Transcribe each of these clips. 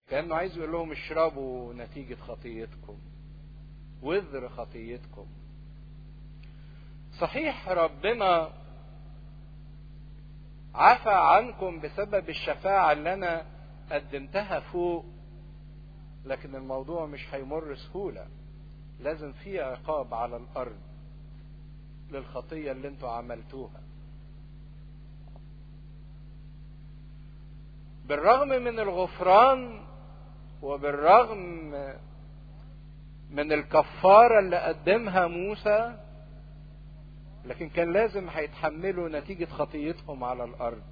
كأنه عايز يقول لهم اشربوا نتيجة خطيتكم وذر خطيتكم صحيح ربنا عفى عنكم بسبب الشفاعة اللي أنا قدمتها فوق لكن الموضوع مش هيمر سهولة لازم في عقاب على الأرض للخطية اللي انتوا عملتوها بالرغم من الغفران وبالرغم من الكفارة اللي قدمها موسى لكن كان لازم هيتحملوا نتيجة خطيتهم على الأرض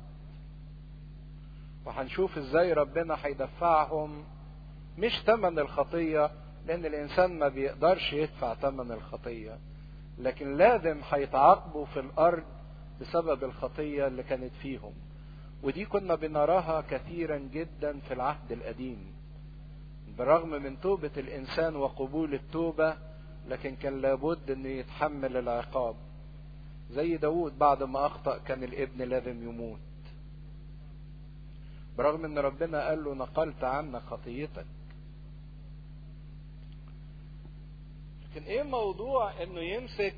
وهنشوف ازاي ربنا هيدفعهم مش ثمن الخطية لأن الإنسان ما بيقدرش يدفع ثمن الخطية لكن لازم هيتعاقبوا في الأرض بسبب الخطية اللي كانت فيهم ودي كنا بنراها كثيرا جدا في العهد القديم بالرغم من توبة الإنسان وقبول التوبة لكن كان لابد أنه يتحمل العقاب زي داود بعد ما أخطأ كان الابن لازم يموت برغم أن ربنا قال له نقلت عنك خطيتك لكن ايه موضوع انه يمسك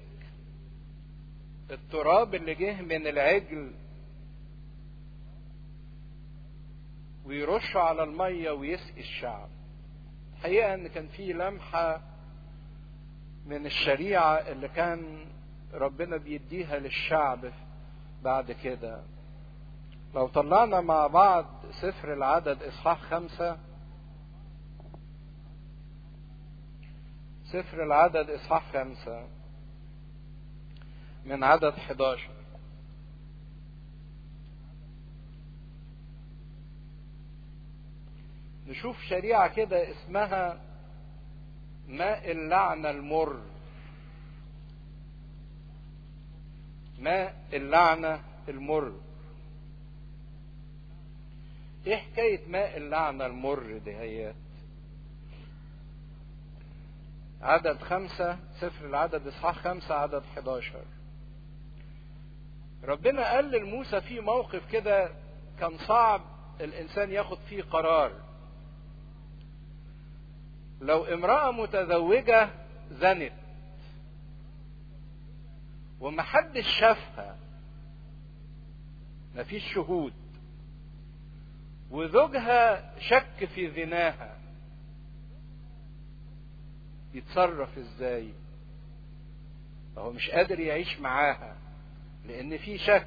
التراب اللي جه من العجل ويرشه على المية ويسقي الشعب الحقيقة ان كان في لمحة من الشريعة اللي كان ربنا بيديها للشعب بعد كده لو طلعنا مع بعض سفر العدد اصحاح خمسة سفر العدد اصحاح خمسة من عدد 11 نشوف شريعة كده اسمها ماء اللعنة المر ماء اللعنة المر ايه حكاية ماء اللعنة المر دهيات عدد خمسة سفر العدد اصحاح خمسة عدد 11 ربنا قال لموسى في موقف كده كان صعب الانسان ياخد فيه قرار لو امرأة متزوجة زنت ومحدش شافها مفيش شهود وزوجها شك في زناها يتصرف ازاي هو مش قادر يعيش معاها لان في شك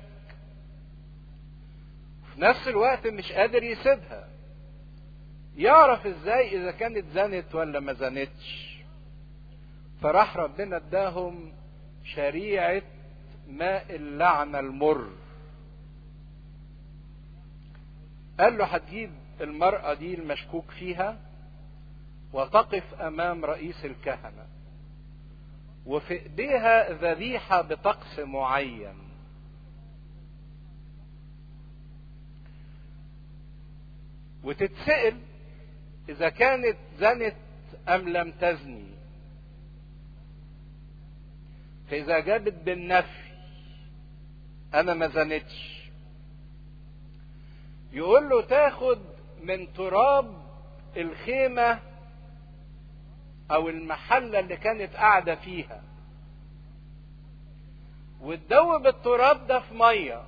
في نفس الوقت مش قادر يسيبها يعرف ازاي اذا كانت زنت ولا ما زنتش فراح ربنا اداهم شريعة ماء اللعنة المر قال له هتجيب المرأة دي المشكوك فيها وتقف امام رئيس الكهنة وفي ايديها ذبيحة بطقس معين وتتسأل اذا كانت زنت ام لم تزني فاذا جابت بالنفي انا ما زنتش يقول له تاخد من تراب الخيمه او المحله اللي كانت قاعده فيها وتدوب التراب ده في ميه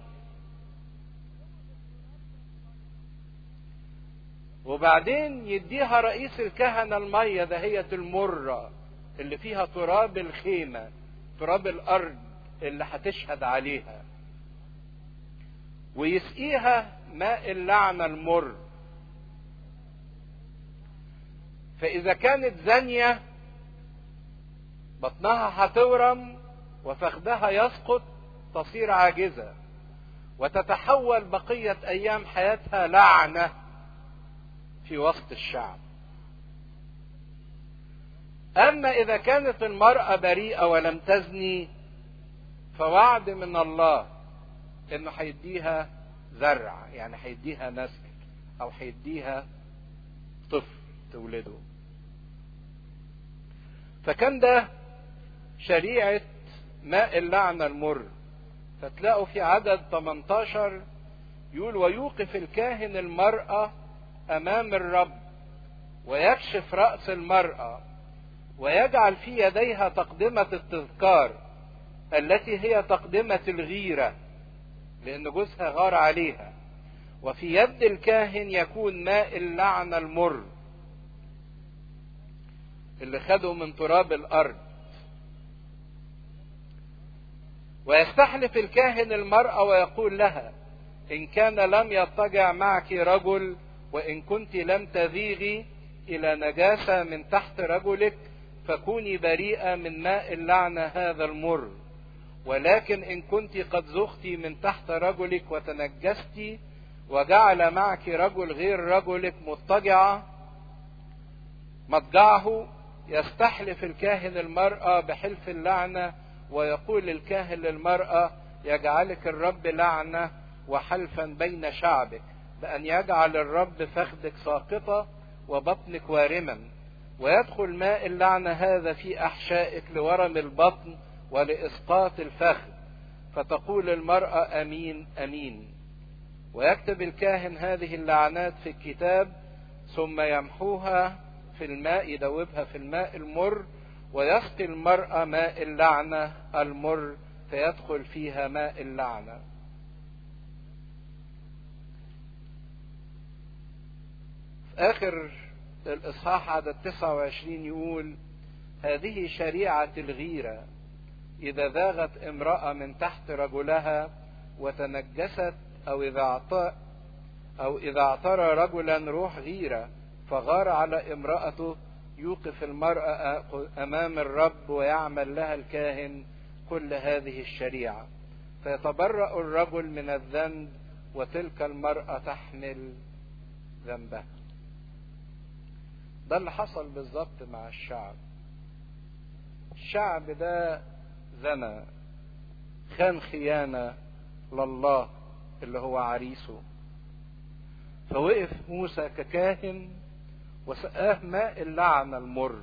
وبعدين يديها رئيس الكهنة المية دهية المرة اللي فيها تراب الخيمة تراب الأرض اللي هتشهد عليها ويسقيها ماء اللعنة المر فإذا كانت زانية بطنها هتورم وفخذها يسقط تصير عاجزة وتتحول بقية أيام حياتها لعنة في وسط الشعب أما إذا كانت المرأة بريئة ولم تزني فوعد من الله إنه هيديها زرع يعني هيديها نسل أو هيديها طفل تولده فكان ده شريعة ماء اللعنة المر فتلاقوا في عدد 18 يقول ويوقف الكاهن المرأة أمام الرب ويكشف رأس المرأة ويجعل في يديها تقدمة التذكار التي هي تقدمة الغيرة لأن جوزها غار عليها وفي يد الكاهن يكون ماء اللعنة المر اللي خده من تراب الأرض ويستحلف الكاهن المرأة ويقول لها إن كان لم يضطجع معك رجل وإن كنت لم تذيغي إلى نجاسة من تحت رجلك فكوني بريئة من ماء اللعنة هذا المر ولكن إن كنت قد زغت من تحت رجلك وتنجست وجعل معك رجل غير رجلك مضطجعة مضجعه يستحلف الكاهن المرأة بحلف اللعنة ويقول الكاهن للمرأة يجعلك الرب لعنة وحلفا بين شعبك بأن يجعل الرب فخذك ساقطة وبطنك وارما ويدخل ماء اللعنة هذا في أحشائك لورم البطن ولإسقاط الفخذ فتقول المرأة أمين أمين ويكتب الكاهن هذه اللعنات في الكتاب ثم يمحوها في الماء يدوبها في الماء المر ويسقي المرأة ماء اللعنة المر فيدخل فيها ماء اللعنة في آخر الإصحاح عدد 29 يقول هذه شريعة الغيرة إذا ذاغت امرأة من تحت رجلها وتنجست أو إذا أعطى أو إذا اعترى رجلا روح غيرة فغار على امرأته يوقف المرأة أمام الرب ويعمل لها الكاهن كل هذه الشريعة فيتبرأ الرجل من الذنب وتلك المرأة تحمل ذنبها ده اللي حصل بالظبط مع الشعب الشعب ده زنى خان خيانة لله اللي هو عريسه فوقف موسى ككاهن وسقاه ماء اللعنة المر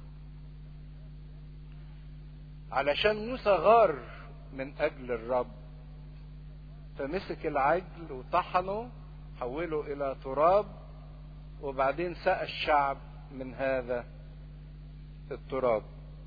علشان موسى غار من أجل الرب فمسك العجل وطحنه حوله إلى تراب وبعدين سقى الشعب من هذا التراب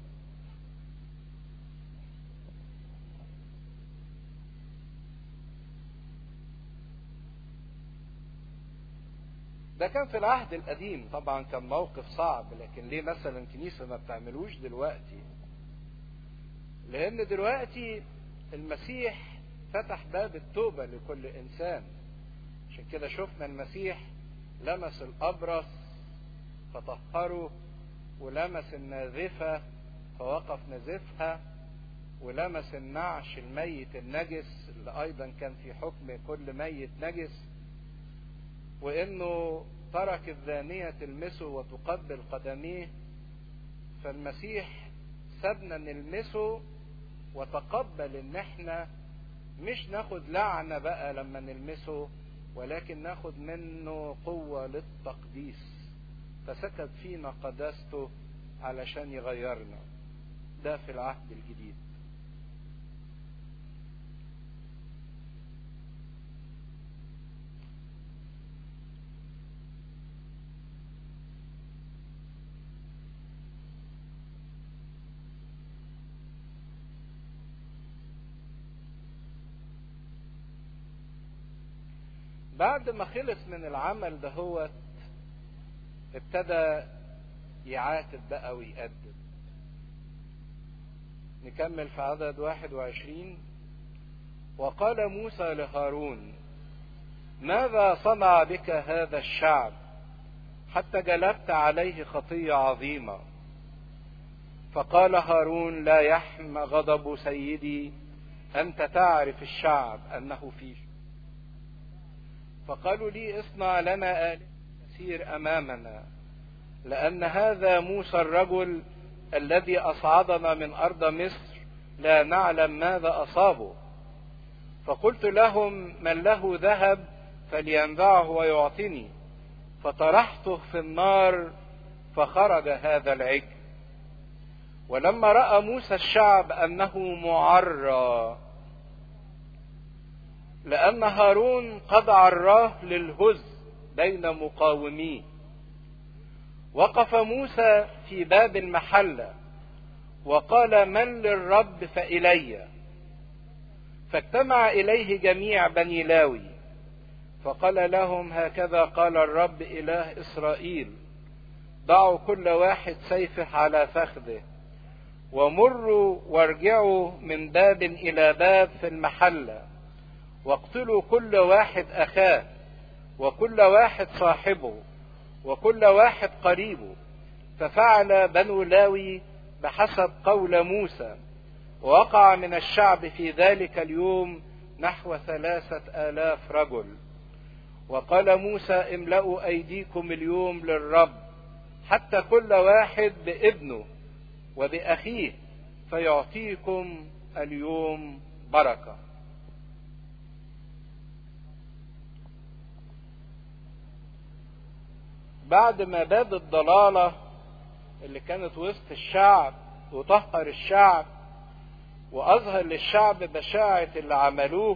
ده كان في العهد القديم طبعا كان موقف صعب لكن ليه مثلا كنيسة ما بتعملوش دلوقتي لان دلوقتي المسيح فتح باب التوبة لكل انسان عشان كده شفنا المسيح لمس الابرص فطهره ولمس النازفة فوقف نزفها ولمس النعش الميت النجس اللي ايضا كان في حكم كل ميت نجس وانه ترك الزانية تلمسه وتقبل قدميه فالمسيح سابنا نلمسه وتقبل ان احنا مش ناخد لعنة بقى لما نلمسه ولكن ناخد منه قوة للتقديس فسكت فينا قداسته علشان يغيرنا ده في العهد الجديد بعد ما خلص من العمل دهوت ابتدى يعاتب بقى ويأدب نكمل في عدد واحد وعشرين وقال موسى لهارون ماذا صنع بك هذا الشعب حتى جلبت عليه خطية عظيمة فقال هارون لا يحم غضب سيدي أنت تعرف الشعب أنه فيه فقالوا لي اصنع لنا آلهة تسير أمامنا لأن هذا موسى الرجل الذي أصعدنا من أرض مصر لا نعلم ماذا أصابه فقلت لهم من له ذهب فلينزعه ويعطني فطرحته في النار فخرج هذا العجل ولما راى موسى الشعب انه معرى لان هارون قد عراه للهز بين مقاوميه وقف موسى في باب المحلة وقال من للرب فإلي فاجتمع إليه جميع بني لاوي فقال لهم هكذا قال الرب إله إسرائيل ضعوا كل واحد سيفه على فخذه ومروا وارجعوا من باب إلى باب في المحلة واقتلوا كل واحد أخاه وكل واحد صاحبه وكل واحد قريبه ففعل بنو لاوي بحسب قول موسى ووقع من الشعب في ذلك اليوم نحو ثلاثة آلاف رجل وقال موسى املأوا أيديكم اليوم للرب حتى كل واحد بابنه وبأخيه فيعطيكم اليوم بركة بعد ما باد الضلالة اللي كانت وسط الشعب وطهر الشعب وأظهر للشعب بشاعة اللي عملوه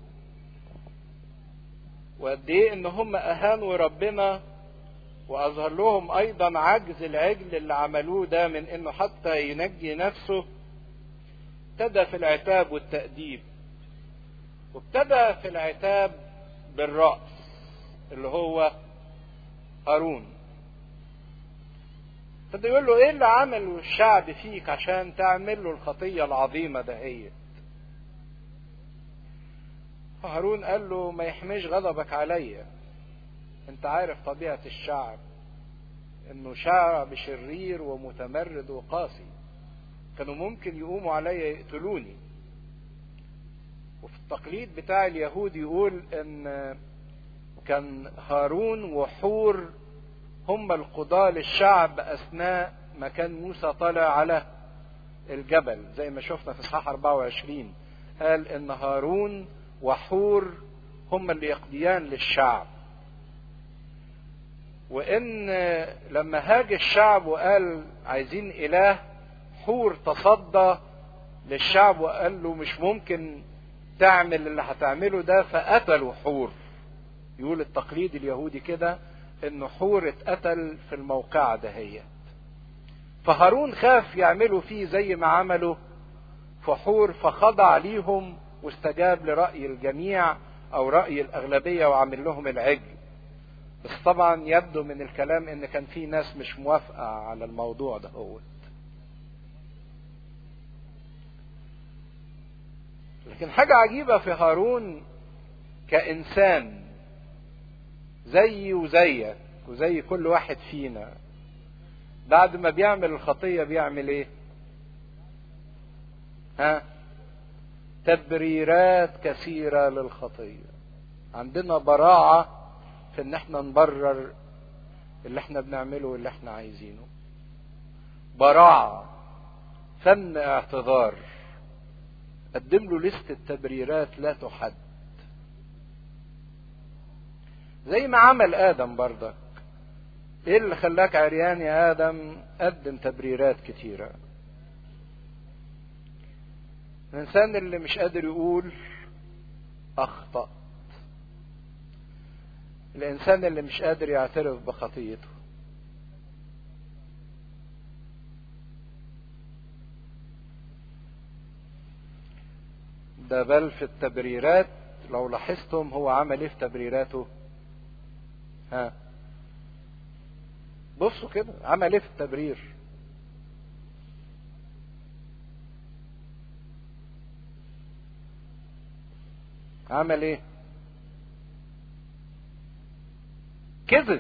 وقد إيه إن هم أهانوا ربنا وأظهر لهم أيضا عجز العجل اللي عملوه ده من إنه حتى ينجي نفسه ابتدى في العتاب والتأديب وابتدى في العتاب بالرأس اللي هو هارون ابتدى يقول له ايه اللي عمله الشعب فيك عشان تعمل له الخطية العظيمة دهيت فهارون قال له ما يحميش غضبك عليا انت عارف طبيعة الشعب انه شعب شرير ومتمرد وقاسي كانوا ممكن يقوموا عليا يقتلوني وفي التقليد بتاع اليهود يقول ان كان هارون وحور هم القضاة للشعب اثناء ما كان موسى طالع على الجبل زي ما شفنا في اصحاح 24 قال ان هارون وحور هم اللي يقضيان للشعب وان لما هاج الشعب وقال عايزين اله حور تصدى للشعب وقال له مش ممكن تعمل اللي هتعمله ده فقتلوا حور يقول التقليد اليهودي كده ان حور اتقتل في الموقعة دهيت فهارون خاف يعملوا فيه زي ما عملوا في حور فخضع ليهم واستجاب لرأي الجميع او رأي الاغلبية وعمل لهم العجل بس طبعا يبدو من الكلام ان كان في ناس مش موافقة على الموضوع ده هو لكن حاجة عجيبة في هارون كإنسان زي وزيك وزي كل واحد فينا بعد ما بيعمل الخطية بيعمل ايه ها تبريرات كثيرة للخطية عندنا براعة في ان احنا نبرر اللي احنا بنعمله واللي احنا عايزينه براعة فن اعتذار قدم له لستة تبريرات لا تحد زي ما عمل ادم برضك ايه اللي خلاك عريان يا ادم قدم تبريرات كتيرة الانسان اللي مش قادر يقول اخطأت الانسان اللي مش قادر يعترف بخطيته ده بل في التبريرات لو لاحظتم هو عمل ايه في تبريراته ها بصوا كده عمل ايه في التبرير عمل ايه كذب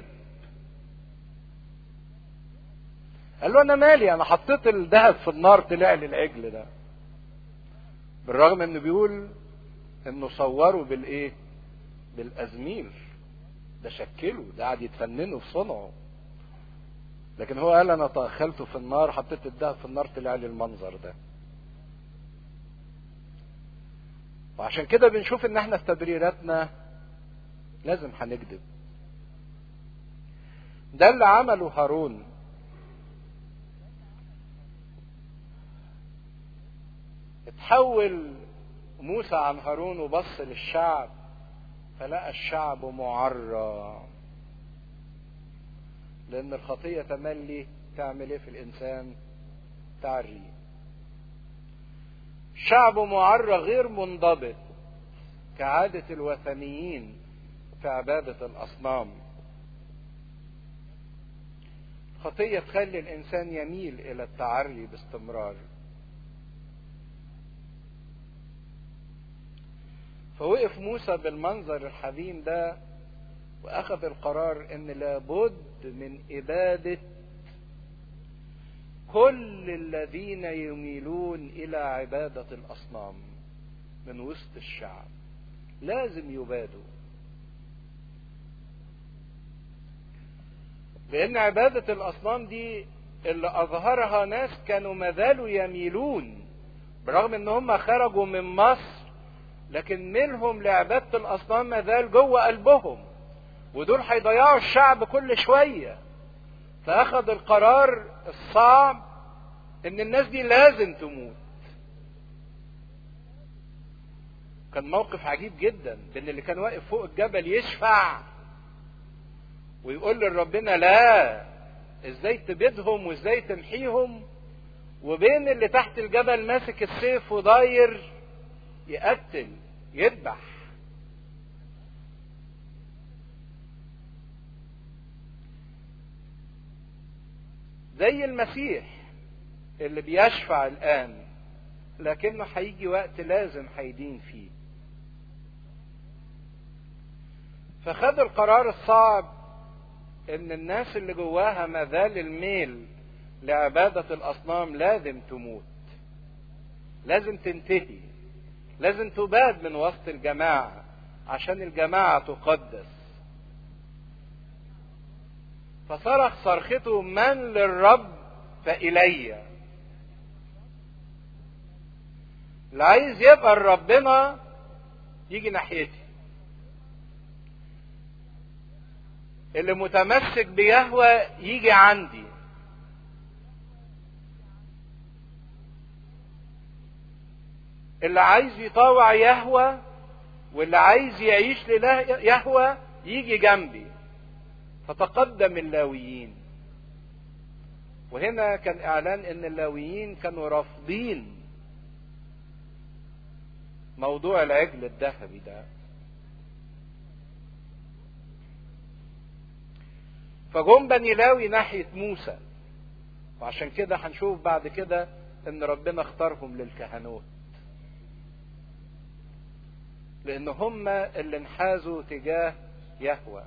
قال له انا مالي انا حطيت الذهب في النار طلع لي العجل ده بالرغم انه بيقول انه صوروا بالايه بالازمير ده شكله ده قاعد يتفننوا في صنعه لكن هو قال انا تأخلته في النار حطيت الذهب في النار طلع لي المنظر ده وعشان كده بنشوف ان احنا في تبريراتنا لازم هنكذب ده اللي عمله هارون اتحول موسى عن هارون وبص للشعب فلقى الشعب معرى لان الخطيه تملي تعمل ايه في الانسان تعريه شعب معرى غير منضبط كعادة الوثنيين في عبادة الأصنام خطية تخلي الإنسان يميل إلى التعري باستمرار فوقف موسى بالمنظر الحزين ده وأخذ القرار إن لابد من إبادة كل الذين يميلون إلى عبادة الأصنام من وسط الشعب لازم يبادوا لأن عبادة الأصنام دي اللي أظهرها ناس كانوا ما زالوا يميلون برغم إن هم خرجوا من مصر لكن منهم لعبادة الأصنام ما زال جوه قلبهم ودول هيضيعوا الشعب كل شوية فأخذ القرار الصعب إن الناس دي لازم تموت كان موقف عجيب جدا بان اللي كان واقف فوق الجبل يشفع ويقول لربنا لا ازاي تبيدهم وازاي تمحيهم وبين اللي تحت الجبل ماسك السيف وداير يقتل يذبح زي المسيح اللي بيشفع الان لكنه هيجي وقت لازم هيدين فيه فخد القرار الصعب ان الناس اللي جواها ما زال الميل لعبادة الاصنام لازم تموت لازم تنتهي لازم تباد من وسط الجماعة عشان الجماعة تقدس فصرخ صرخته من للرب فإلي اللي عايز يبقى ربنا يجي ناحيتي اللي متمسك بيهوى يجي عندي اللي عايز يطاوع يهوى واللي عايز يعيش لله يهوى يجي جنبي فتقدم اللاويين وهنا كان اعلان ان اللاويين كانوا رافضين موضوع العجل الذهبي ده فجم بني لاوي ناحية موسى وعشان كده هنشوف بعد كده ان ربنا اختارهم للكهنوت لان هم اللي انحازوا تجاه يهوى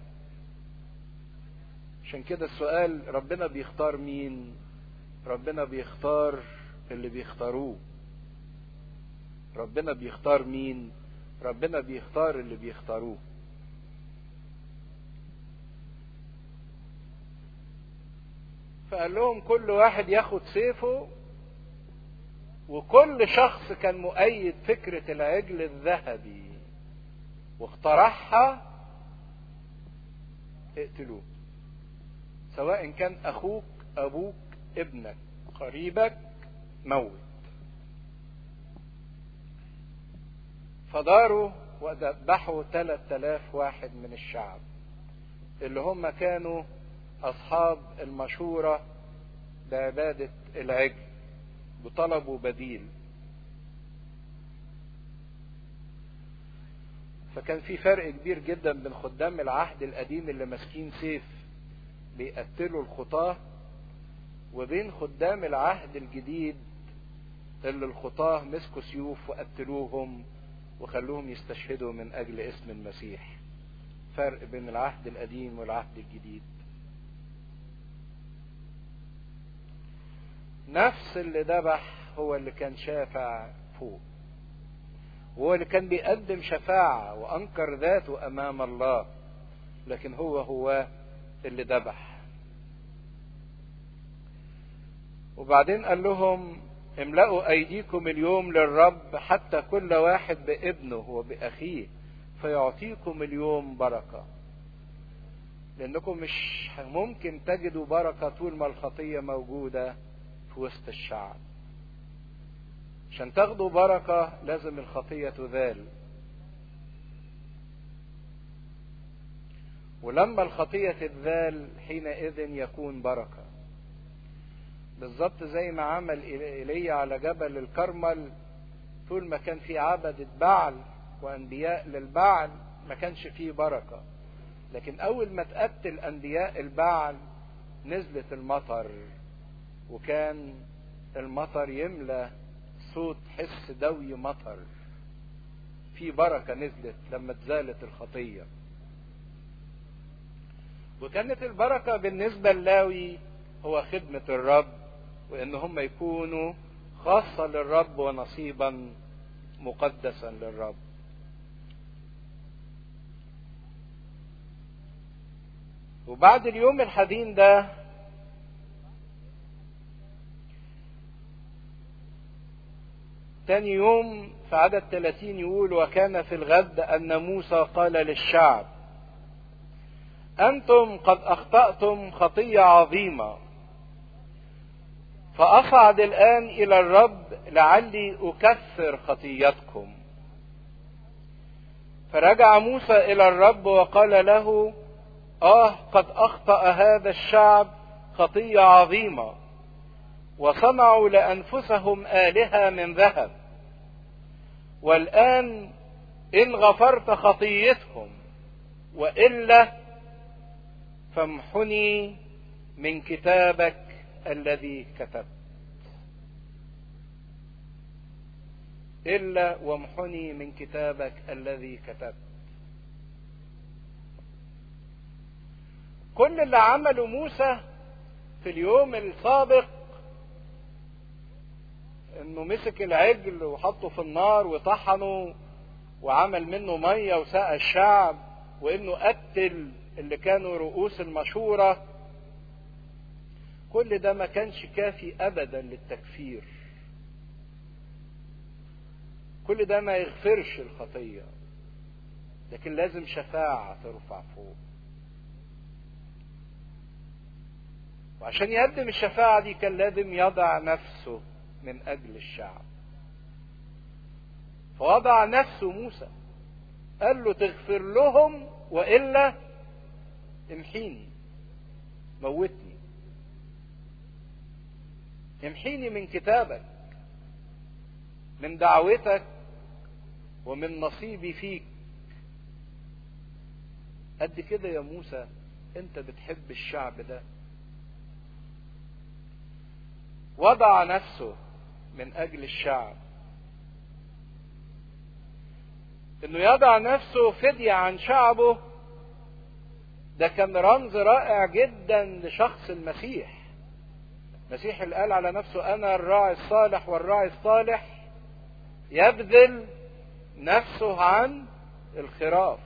عشان كده السؤال ربنا بيختار مين ربنا بيختار اللي بيختاروه ربنا بيختار مين ربنا بيختار اللي بيختاروه فقال لهم كل واحد ياخد سيفه وكل شخص كان مؤيد فكرة العجل الذهبي واقترحها اقتلوه سواء كان اخوك ابوك ابنك قريبك موت فداروا وذبحوا 3000 واحد من الشعب اللي هم كانوا اصحاب المشورة بعبادة العجل وطلبوا بديل فكان في فرق كبير جدا بين خدام العهد القديم اللي ماسكين سيف بيقتلوا الخطاة وبين خدام العهد الجديد اللي الخطاة مسكوا سيوف وقتلوهم وخلوهم يستشهدوا من اجل اسم المسيح فرق بين العهد القديم والعهد الجديد نفس اللي ذبح هو اللي كان شافع فوق وهو اللي كان بيقدم شفاعة وأنكر ذاته أمام الله لكن هو هو اللي ذبح وبعدين قال لهم املأوا أيديكم اليوم للرب حتى كل واحد بابنه وبأخيه فيعطيكم اليوم بركة لأنكم مش ممكن تجدوا بركة طول ما الخطية موجودة في وسط الشعب عشان تاخدوا بركة لازم الخطية تذال ولما الخطية تتزال حينئذ يكون بركة بالظبط زي ما عمل ايليا على جبل الكرمل طول ما كان في عبدة بعل وانبياء للبعل ما كانش فيه بركة لكن اول ما تقتل انبياء البعل نزلت المطر وكان المطر يملى صوت حس دوي مطر في بركة نزلت لما اتزالت الخطية وكانت البركة بالنسبة للاوي هو خدمة الرب وان هم يكونوا خاصة للرب ونصيبا مقدسا للرب وبعد اليوم الحزين ده تاني يوم في عدد 30 يقول وكان في الغد أن موسى قال للشعب أنتم قد أخطأتم خطية عظيمة فأصعد الآن إلى الرب لعلي أكفر خطيتكم فرجع موسى إلى الرب وقال له آه قد أخطأ هذا الشعب خطية عظيمة وصنعوا لأنفسهم آلهة من ذهب والآن إن غفرت خطيتهم وإلا فامحني من كتابك الذي كتبت إلا وامحني من كتابك الذي كتبت كل اللي عمله موسى في اليوم السابق انه مسك العجل وحطه في النار وطحنه وعمل منه ميه وسقى الشعب وانه قتل اللي كانوا رؤوس المشوره كل ده ما كانش كافي ابدا للتكفير كل ده ما يغفرش الخطيه لكن لازم شفاعه ترفع فوق وعشان يقدم الشفاعه دي كان لازم يضع نفسه من اجل الشعب فوضع نفسه موسى قال له تغفر لهم والا امحيني موتني امحيني من كتابك من دعوتك ومن نصيبي فيك قد كده يا موسى انت بتحب الشعب ده وضع نفسه من اجل الشعب انه يضع نفسه فدية عن شعبه ده كان رمز رائع جدا لشخص المسيح المسيح اللي قال على نفسه انا الراعي الصالح والراعي الصالح يبذل نفسه عن الخراف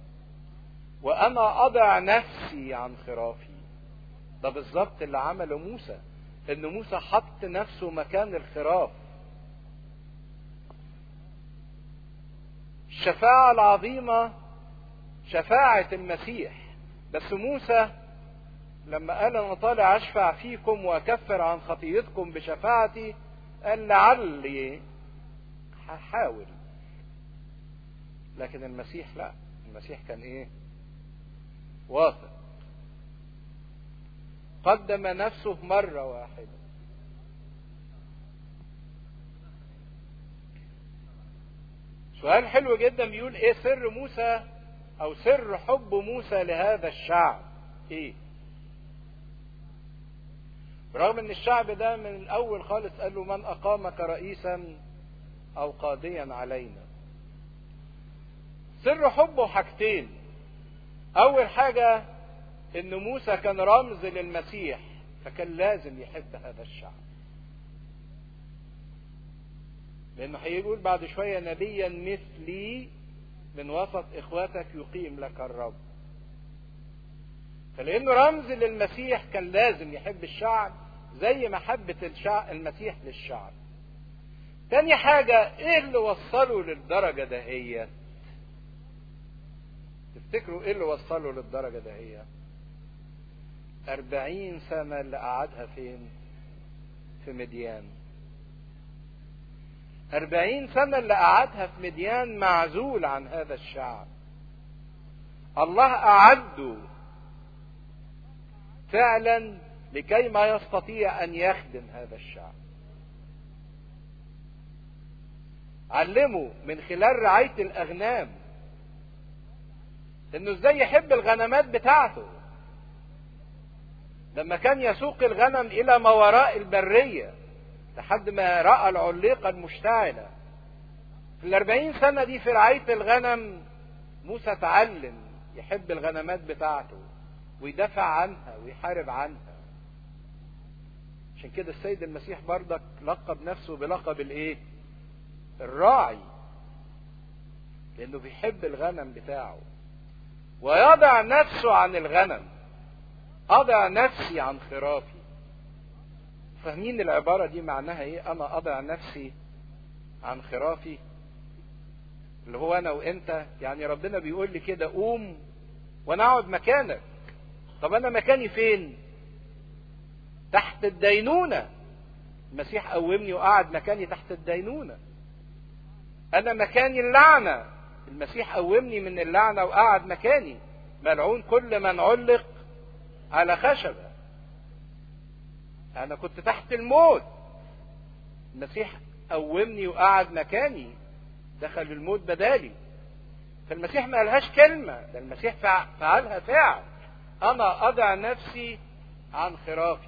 وانا اضع نفسي عن خرافي ده بالظبط اللي عمله موسى ان موسى حط نفسه مكان الخراف الشفاعة العظيمة شفاعة المسيح بس موسى لما قال انا طالع اشفع فيكم واكفر عن خطيتكم بشفاعتي قال لعلي هحاول لكن المسيح لا المسيح كان ايه واثق قدم نفسه مرة واحدة سؤال حلو جدا بيقول ايه سر موسى او سر حب موسى لهذا الشعب ايه برغم ان الشعب ده من الاول خالص قال له من اقامك رئيسا او قاضيا علينا سر حبه حاجتين اول حاجة ان موسى كان رمز للمسيح فكان لازم يحب هذا الشعب لانه هيقول بعد شوية نبيا مثلي من وسط اخواتك يقيم لك الرب فلانه رمز للمسيح كان لازم يحب الشعب زي محبة الشعب المسيح للشعب تاني حاجة ايه اللي وصله للدرجة دهيت تفتكروا ايه اللي وصله للدرجة دهيت أربعين سنة اللي قعدها فين في مديان أربعين سنة اللي قعدها في مديان معزول عن هذا الشعب الله أعده فعلا لكي ما يستطيع أن يخدم هذا الشعب علمه من خلال رعاية الأغنام إنه إزاي يحب الغنمات بتاعته لما كان يسوق الغنم إلى ما وراء البرية لحد ما رأى العليقة المشتعلة في الأربعين سنة دي في رعاية الغنم موسى تعلم يحب الغنمات بتاعته ويدافع عنها ويحارب عنها عشان كده السيد المسيح برضك لقب نفسه بلقب الايه الراعي لانه بيحب الغنم بتاعه ويضع نفسه عن الغنم اضع نفسي عن خرافي فاهمين العباره دي معناها ايه انا اضع نفسي عن خرافي اللي هو انا وانت يعني ربنا بيقول لي كده قوم وانا اقعد مكانك طب انا مكاني فين تحت الدينونه المسيح قومني وقعد مكاني تحت الدينونه انا مكاني اللعنه المسيح قومني من اللعنه وقعد مكاني ملعون كل من علق على خشبه انا كنت تحت الموت المسيح قومني وقعد مكاني دخل الموت بدالي فالمسيح ما قالهاش كلمة ده المسيح فعلها فعل أنا أضع نفسي عن خرافي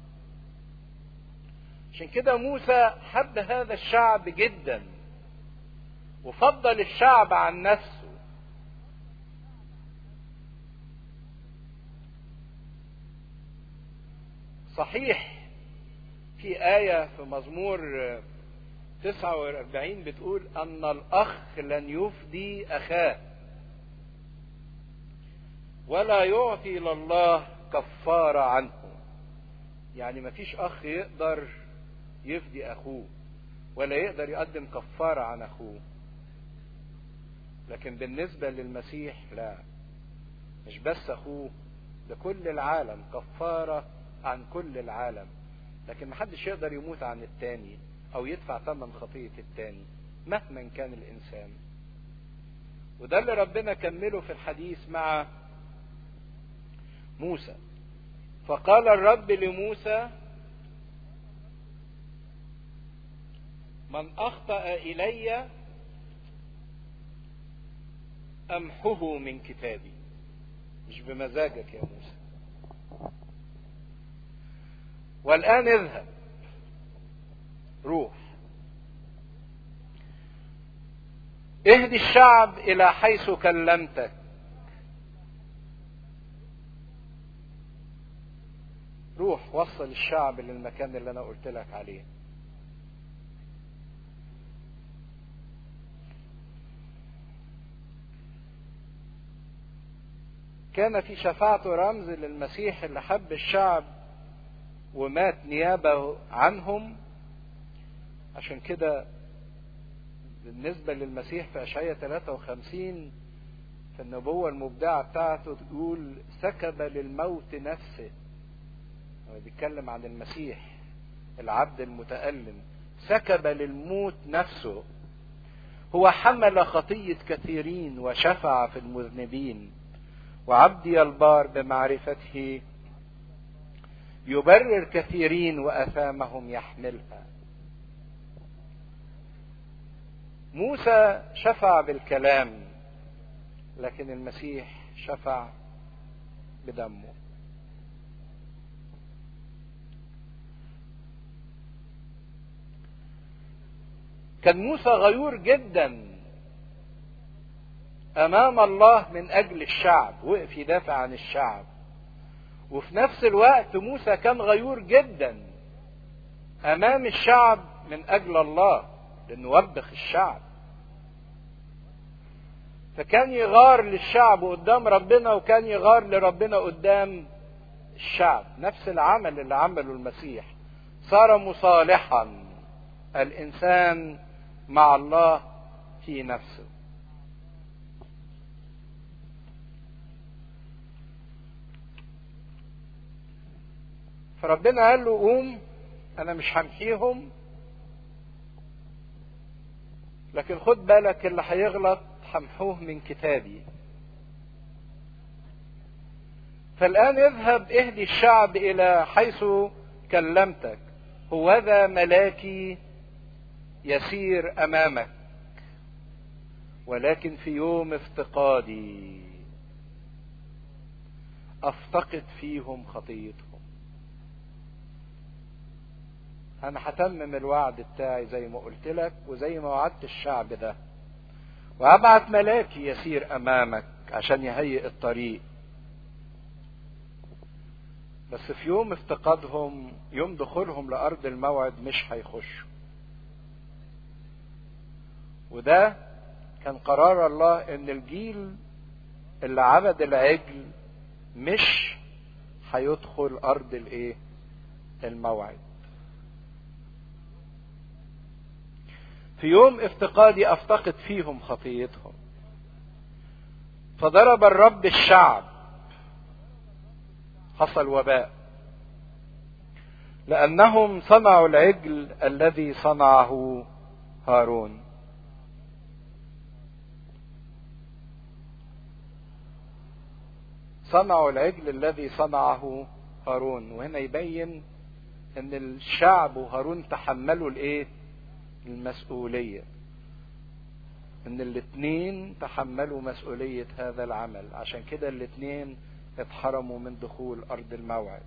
عشان كده موسى حب هذا الشعب جدا وفضل الشعب عن نفسه صحيح في آية في مزمور 49 بتقول أن الأخ لن يفدي أخاه ولا يعطي لله كفارة عنه يعني مفيش أخ يقدر يفدي أخوه ولا يقدر يقدم كفارة عن أخوه لكن بالنسبة للمسيح لا مش بس أخوه لكل العالم كفارة عن كل العالم لكن محدش يقدر يموت عن التاني او يدفع ثمن خطية التاني مهما كان الانسان وده اللي ربنا كمله في الحديث مع موسى فقال الرب لموسى من اخطا الي امحه من كتابي مش بمزاجك يا موسى والان اذهب روح اهدي الشعب الى حيث كلمتك روح وصل الشعب للمكان اللي انا قلت لك عليه كان في شفاعته رمز للمسيح اللي حب الشعب ومات نيابه عنهم عشان كده بالنسبة للمسيح في أشعية 53 في النبوة المبدعة بتاعته تقول سكب للموت نفسه هو بيتكلم عن المسيح العبد المتألم سكب للموت نفسه هو حمل خطية كثيرين وشفع في المذنبين وعبدي البار بمعرفته يبرر كثيرين وأثامهم يحملها موسى شفع بالكلام لكن المسيح شفع بدمه كان موسى غيور جدا امام الله من اجل الشعب وقف يدافع عن الشعب وفي نفس الوقت موسى كان غيور جدا امام الشعب من اجل الله لانه وبخ الشعب فكان يغار للشعب قدام ربنا وكان يغار لربنا قدام الشعب نفس العمل اللي عمله المسيح صار مصالحا الانسان مع الله في نفسه فربنا قال له قوم انا مش همحيهم لكن خد بالك اللي هيغلط همحوه من كتابي فالآن اذهب اهدي الشعب إلى حيث كلمتك هوذا ملاكي يسير أمامك ولكن في يوم افتقادي افتقد فيهم خطيتهم انا هتمم الوعد بتاعي زي ما قلت لك وزي ما وعدت الشعب ده وابعت ملاكي يسير امامك عشان يهيئ الطريق بس في يوم افتقادهم يوم دخولهم لارض الموعد مش هيخشوا وده كان قرار الله ان الجيل اللي عبد العجل مش هيدخل ارض الايه الموعد في يوم افتقادي افتقد فيهم خطيتهم فضرب الرب الشعب حصل وباء لانهم صنعوا العجل الذي صنعه هارون صنعوا العجل الذي صنعه هارون وهنا يبين ان الشعب وهارون تحملوا الايه المسؤولية ان الاتنين تحملوا مسؤولية هذا العمل عشان كده الاتنين اتحرموا من دخول ارض الموعد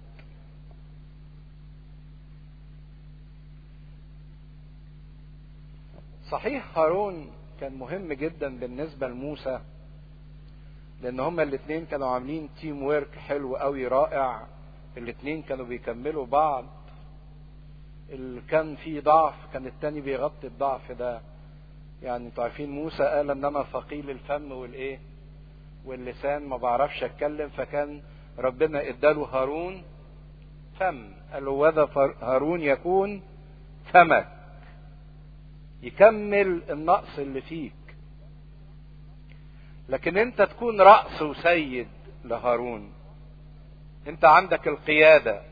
صحيح هارون كان مهم جدا بالنسبة لموسى لان هما الاتنين كانوا عاملين تيم ويرك حلو قوي رائع الاتنين كانوا بيكملوا بعض اللي كان فيه ضعف كان التاني بيغطي الضعف ده يعني انتوا عارفين موسى قال ان انا ثقيل الفم والايه واللسان ما بعرفش اتكلم فكان ربنا اداله هارون فم قال له وذا هارون يكون فمك يكمل النقص اللي فيك لكن انت تكون رأس وسيد لهارون انت عندك القيادة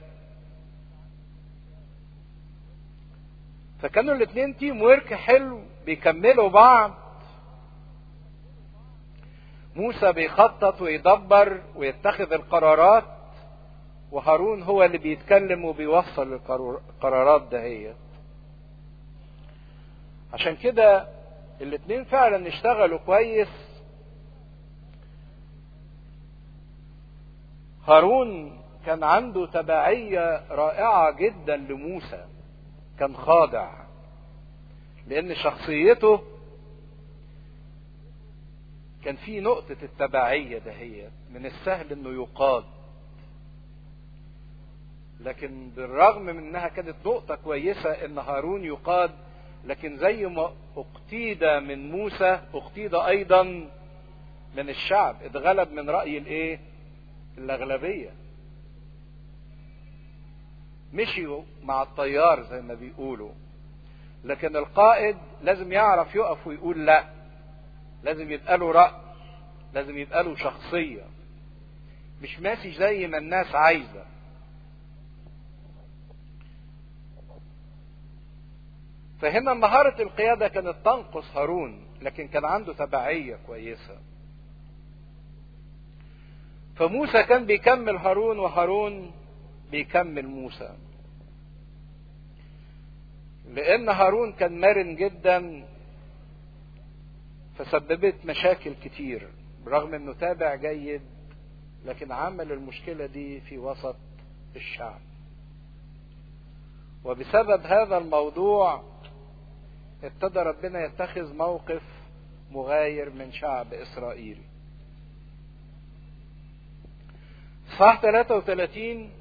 فكانوا الاثنين تيم ورك حلو بيكملوا بعض موسى بيخطط ويدبر ويتخذ القرارات وهارون هو اللي بيتكلم وبيوصل القرارات دهيت عشان كده الاثنين فعلا اشتغلوا كويس هارون كان عنده تبعية رائعة جدا لموسى كان خاضع لأن شخصيته كان في نقطة التبعية دهيت من السهل انه يقاد لكن بالرغم من انها كانت نقطة كويسة ان هارون يقاد لكن زي ما اقتيد من موسى اقتيد ايضا من الشعب اتغلب من رأي الايه الأغلبية مشيوا مع الطيار زي ما بيقولوا لكن القائد لازم يعرف يقف ويقول لا لازم يبقى له رأي لازم يبقى له شخصية مش ماشي زي ما الناس عايزة فهنا مهارة القيادة كانت تنقص هارون لكن كان عنده تبعية كويسة فموسى كان بيكمل هارون وهارون بيكمل موسى لان هارون كان مرن جدا فسببت مشاكل كتير برغم انه تابع جيد لكن عمل المشكله دي في وسط الشعب وبسبب هذا الموضوع ابتدى ربنا يتخذ موقف مغاير من شعب اسرائيل صح 33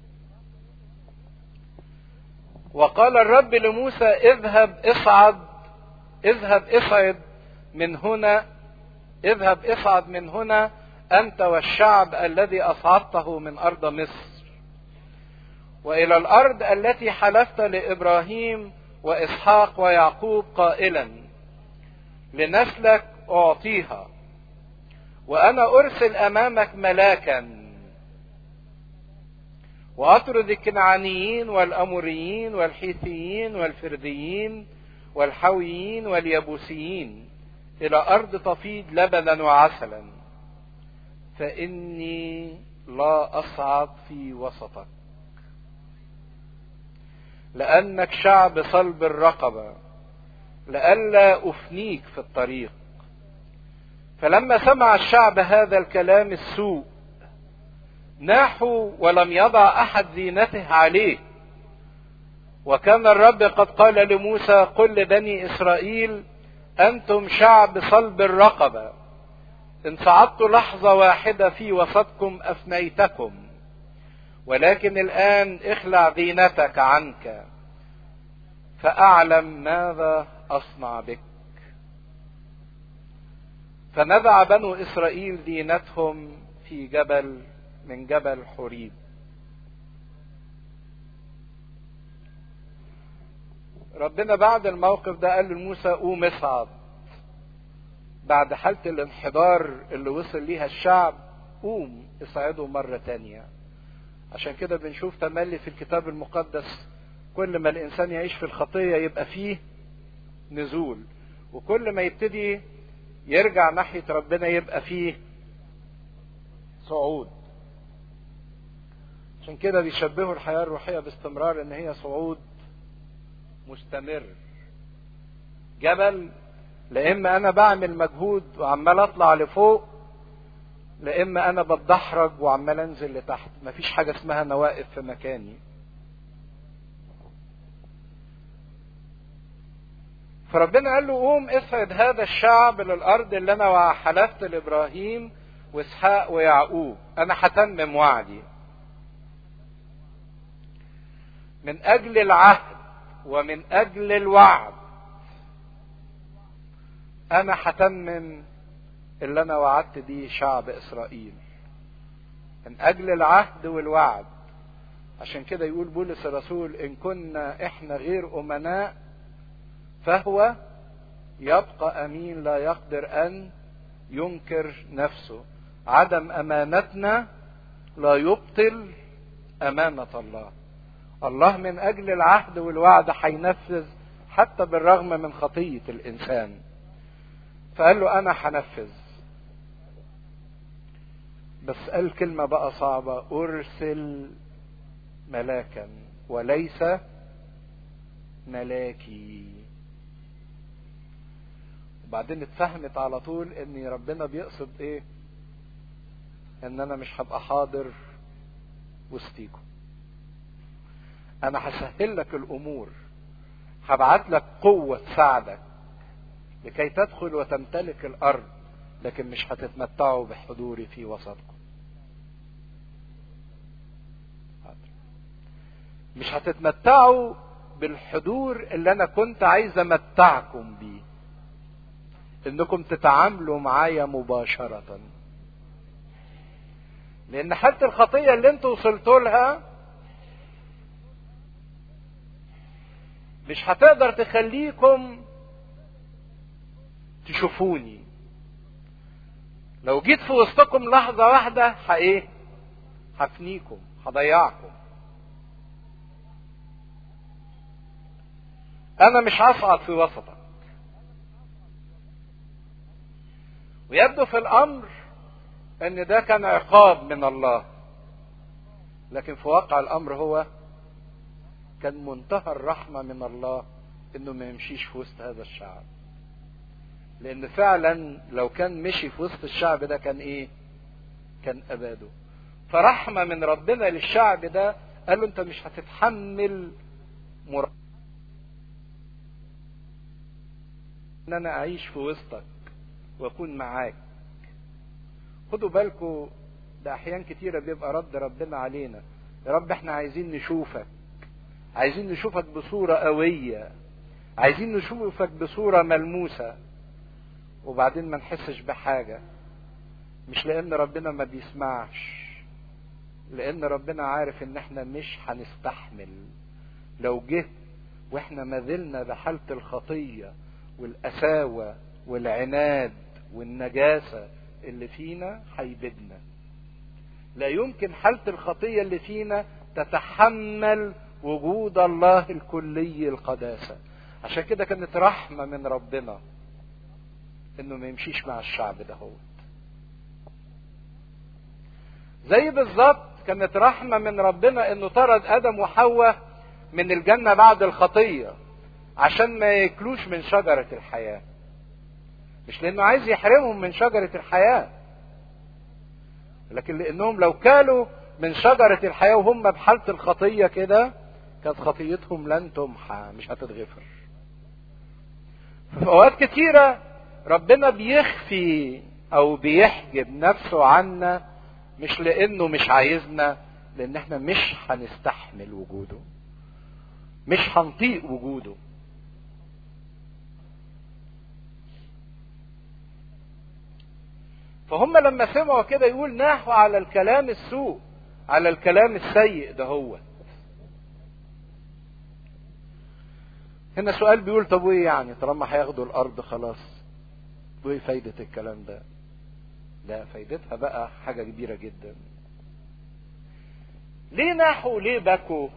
وقال الرب لموسى اذهب اصعد اذهب اصعد من هنا اذهب اصعد من هنا انت والشعب الذي اصعدته من ارض مصر والى الارض التي حلفت لابراهيم واسحاق ويعقوب قائلا لنسلك اعطيها وانا ارسل امامك ملاكا واطرد الكنعانيين والاموريين والحيثيين والفرديين والحويين واليبوسيين الى ارض تفيض لبنا وعسلا فاني لا اصعد في وسطك لانك شعب صلب الرقبه لئلا افنيك في الطريق فلما سمع الشعب هذا الكلام السوء ناحوا ولم يضع احد زينته عليه وكان الرب قد قال لموسى قل لبني اسرائيل انتم شعب صلب الرقبه ان صعدت لحظه واحده في وسطكم افنيتكم ولكن الان اخلع زينتك عنك فاعلم ماذا اصنع بك فنزع بنو اسرائيل زينتهم في جبل من جبل حريب ربنا بعد الموقف ده قال لموسى قوم اصعد بعد حالة الانحدار اللي وصل ليها الشعب قوم اصعدوا مرة تانية عشان كده بنشوف تملي في الكتاب المقدس كل ما الانسان يعيش في الخطية يبقى فيه نزول وكل ما يبتدي يرجع ناحية ربنا يبقى فيه صعود عشان كده بيشبهوا الحياة الروحية باستمرار ان هي صعود مستمر جبل لا اما انا بعمل مجهود وعمال اطلع لفوق لا اما انا بتدحرج وعمال انزل لتحت مفيش حاجه اسمها انا واقف في مكاني فربنا قال له قوم اصعد هذا الشعب للارض اللي انا حلفت لابراهيم واسحاق ويعقوب انا هتمم وعدي من اجل العهد ومن اجل الوعد انا هتمم اللي انا وعدت بيه شعب اسرائيل من اجل العهد والوعد عشان كده يقول بولس الرسول ان كنا احنا غير امناء فهو يبقى امين لا يقدر ان ينكر نفسه عدم امانتنا لا يبطل امانه الله الله من اجل العهد والوعد هينفذ حتى بالرغم من خطيه الانسان فقال له انا هنفذ بس قال كلمه بقى صعبه ارسل ملاكا وليس ملاكي وبعدين اتفهمت على طول ان ربنا بيقصد ايه ان انا مش هبقى حاضر وسطيكم انا هسهل لك الامور هبعت لك قوة تساعدك لكي تدخل وتمتلك الارض لكن مش هتتمتعوا بحضوري في وسطكم مش هتتمتعوا بالحضور اللي انا كنت عايز امتعكم بيه انكم تتعاملوا معايا مباشرة لان حتى الخطية اللي انتوا وصلتوا لها مش هتقدر تخليكم تشوفوني لو جيت في وسطكم لحظة واحدة ايه هفنيكم هضيعكم انا مش هصعد في وسطك ويبدو في الامر ان ده كان عقاب من الله لكن في واقع الامر هو كان منتهى الرحمة من الله انه ما يمشيش في وسط هذا الشعب لان فعلا لو كان مشي في وسط الشعب ده كان ايه كان اباده فرحمة من ربنا للشعب ده قال له انت مش هتتحمل مر... ان انا اعيش في وسطك واكون معاك خدوا بالكم ده احيان كتيرة بيبقى رد ربنا علينا يا رب احنا عايزين نشوفك عايزين نشوفك بصورة قوية عايزين نشوفك بصورة ملموسة وبعدين ما نحسش بحاجة مش لان ربنا ما بيسمعش لان ربنا عارف ان احنا مش هنستحمل لو جه واحنا ما زلنا بحالة الخطية والقساوة والعناد والنجاسة اللي فينا هيبدنا لا يمكن حالة الخطية اللي فينا تتحمل وجود الله الكلي القداسة عشان كده كانت رحمة من ربنا انه ما يمشيش مع الشعب ده هو زي بالظبط كانت رحمة من ربنا انه طرد ادم وحواء من الجنة بعد الخطية عشان ما ياكلوش من شجرة الحياة مش لانه عايز يحرمهم من شجرة الحياة لكن لانهم لو كالوا من شجرة الحياة وهم بحالة الخطية كده كانت خطيتهم لن تمحى مش هتتغفر في اوقات كتيرة ربنا بيخفي او بيحجب نفسه عنا مش لانه مش عايزنا لان احنا مش هنستحمل وجوده مش هنطيق وجوده فهم لما سمعوا كده يقول ناحوا على الكلام السوء على الكلام السيء ده هو هنا سؤال بيقول طب وايه يعني طالما هياخدوا الارض خلاص وايه فايدة الكلام ده لا فايدتها بقى حاجة كبيرة جدا ليه ناحوا ليه بكوا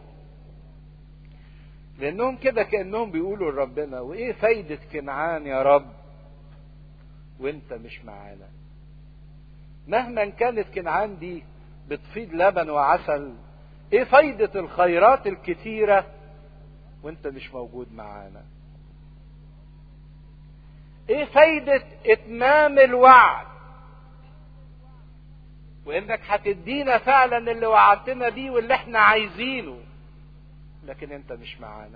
لانهم كده كانهم بيقولوا لربنا وايه فايدة كنعان يا رب وانت مش معانا مهما كانت كنعان دي بتفيض لبن وعسل ايه فايدة الخيرات الكتيرة وانت مش موجود معانا ايه فايدة اتمام الوعد وانك هتدينا فعلا اللي وعدتنا بيه واللي احنا عايزينه لكن انت مش معانا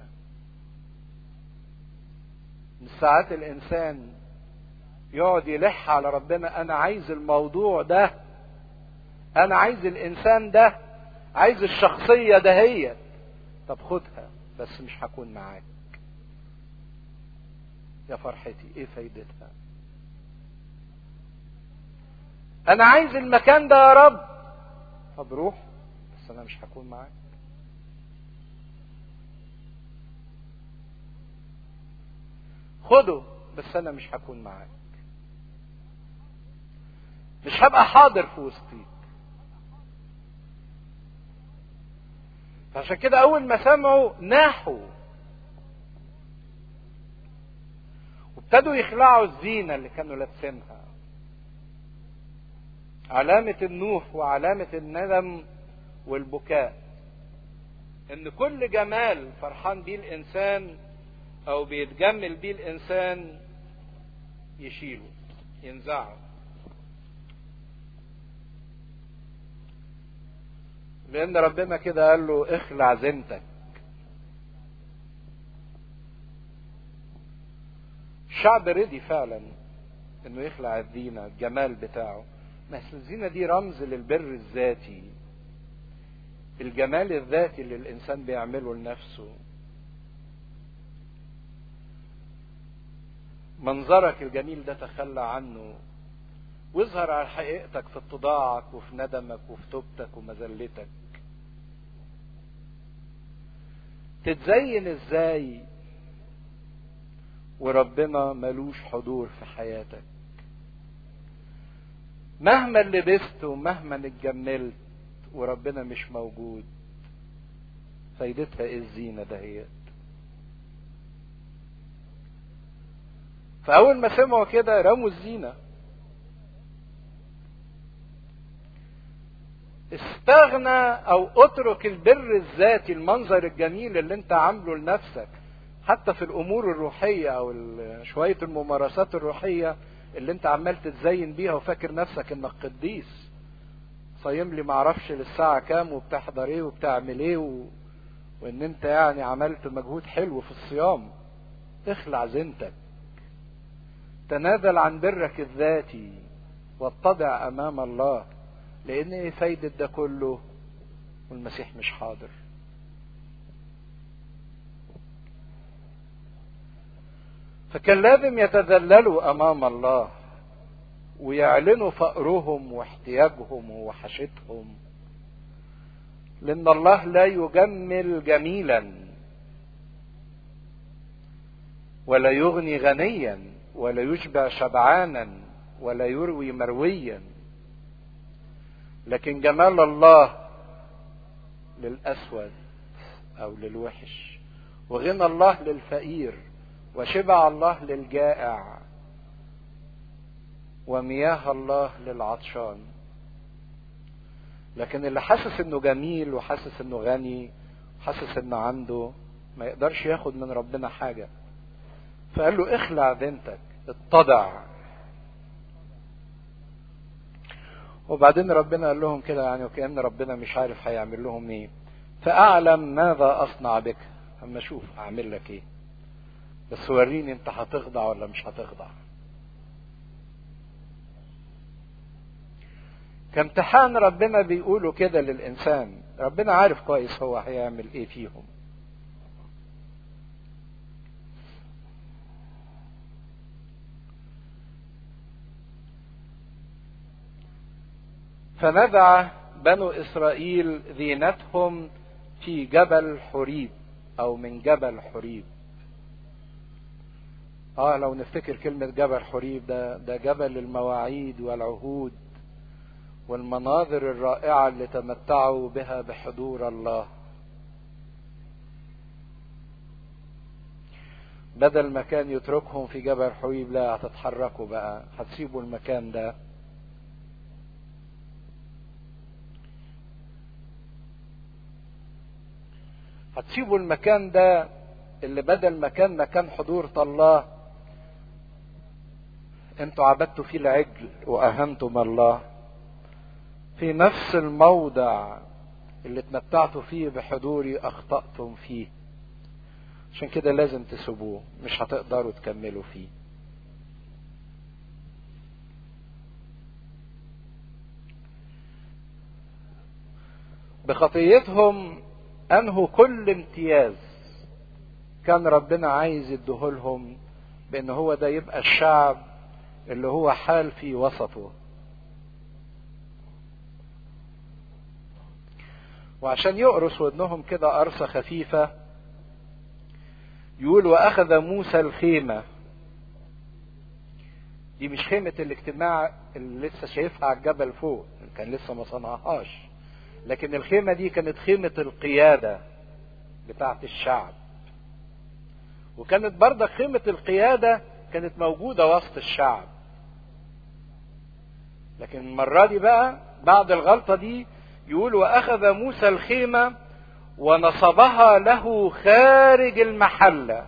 من ساعات الانسان يقعد يلح على ربنا انا عايز الموضوع ده انا عايز الانسان ده عايز الشخصية دهيت طب خدها بس مش هكون معاك يا فرحتي ايه فايدتها انا عايز المكان ده يا رب طب روح بس انا مش هكون معاك خده بس انا مش هكون معاك مش هبقى حاضر في وسطيك فعشان كده اول ما سمعوا ناحوا وابتدوا يخلعوا الزينة اللي كانوا لابسينها علامة النوح وعلامة الندم والبكاء ان كل جمال فرحان بيه الانسان او بيتجمل بيه الانسان يشيله ينزعه لان ربنا كده قال له اخلع زينتك الشعب رضي فعلا انه يخلع الزينه الجمال بتاعه بس الزينه دي رمز للبر الذاتي الجمال الذاتي اللي الانسان بيعمله لنفسه منظرك الجميل ده تخلى عنه واظهر على حقيقتك في اتضاعك وفي ندمك وفي توبتك ومذلتك تتزين ازاي وربنا ملوش حضور في حياتك مهما لبست ومهما اتجملت وربنا مش موجود فايدتها ايه الزينه دهيت فاول ما سمعوا كده رموا الزينه استغنى او اترك البر الذاتي المنظر الجميل اللي انت عامله لنفسك حتى في الامور الروحيه او شويه الممارسات الروحيه اللي انت عمال تتزين بيها وفاكر نفسك انك قديس صايم لي معرفش للساعه كام وبتحضر ايه وبتعمل ايه و... وان انت يعني عملت مجهود حلو في الصيام اخلع زينتك تنازل عن برك الذاتي واتضع امام الله لان ايه فايدة ده كله والمسيح مش حاضر فكان لازم يتذللوا امام الله ويعلنوا فقرهم واحتياجهم ووحشتهم لان الله لا يجمل جميلا ولا يغني غنيا ولا يشبع شبعانا ولا يروي مرويا لكن جمال الله للأسود أو للوحش وغنى الله للفقير وشبع الله للجائع ومياه الله للعطشان لكن اللي حاسس انه جميل وحاسس انه غني وحاسس انه عنده ما يقدرش ياخد من ربنا حاجة فقال له اخلع بنتك اتضع وبعدين ربنا قال لهم كده يعني وكأن ربنا مش عارف هيعمل لهم ايه فاعلم ماذا اصنع بك اما اشوف اعمل لك ايه بس وريني انت هتخضع ولا مش هتخضع كامتحان ربنا بيقولوا كده للإنسان ربنا عارف كويس هو هيعمل ايه فيهم فنزع بنو إسرائيل زينتهم في جبل حريب أو من جبل حريب اه لو نفتكر كلمة جبل حريب ده ده جبل المواعيد والعهود والمناظر الرائعة اللي تمتعوا بها بحضور الله بدل ما كان يتركهم في جبل حريب لا هتتحركوا بقى هتسيبوا المكان ده هتسيبوا المكان ده اللي بدل ما كان مكان حضور الله انتوا عبدتوا فيه العجل واهنتم الله في نفس الموضع اللي اتمتعتوا فيه بحضوري اخطأتم فيه عشان كده لازم تسيبوه مش هتقدروا تكملوا فيه بخطيتهم انهوا كل امتياز كان ربنا عايز يديهولهم بان هو ده يبقى الشعب اللي هو حال في وسطه وعشان يقرص ودنهم كده قرصة خفيفة يقول وأخذ موسى الخيمة دي مش خيمة الاجتماع اللي لسه شايفها على الجبل فوق كان لسه ما صنعهاش لكن الخيمة دي كانت خيمة القيادة بتاعت الشعب وكانت برضه خيمة القيادة كانت موجودة وسط الشعب لكن المرة دي بقى بعد الغلطة دي يقول وأخذ موسى الخيمة ونصبها له خارج المحلة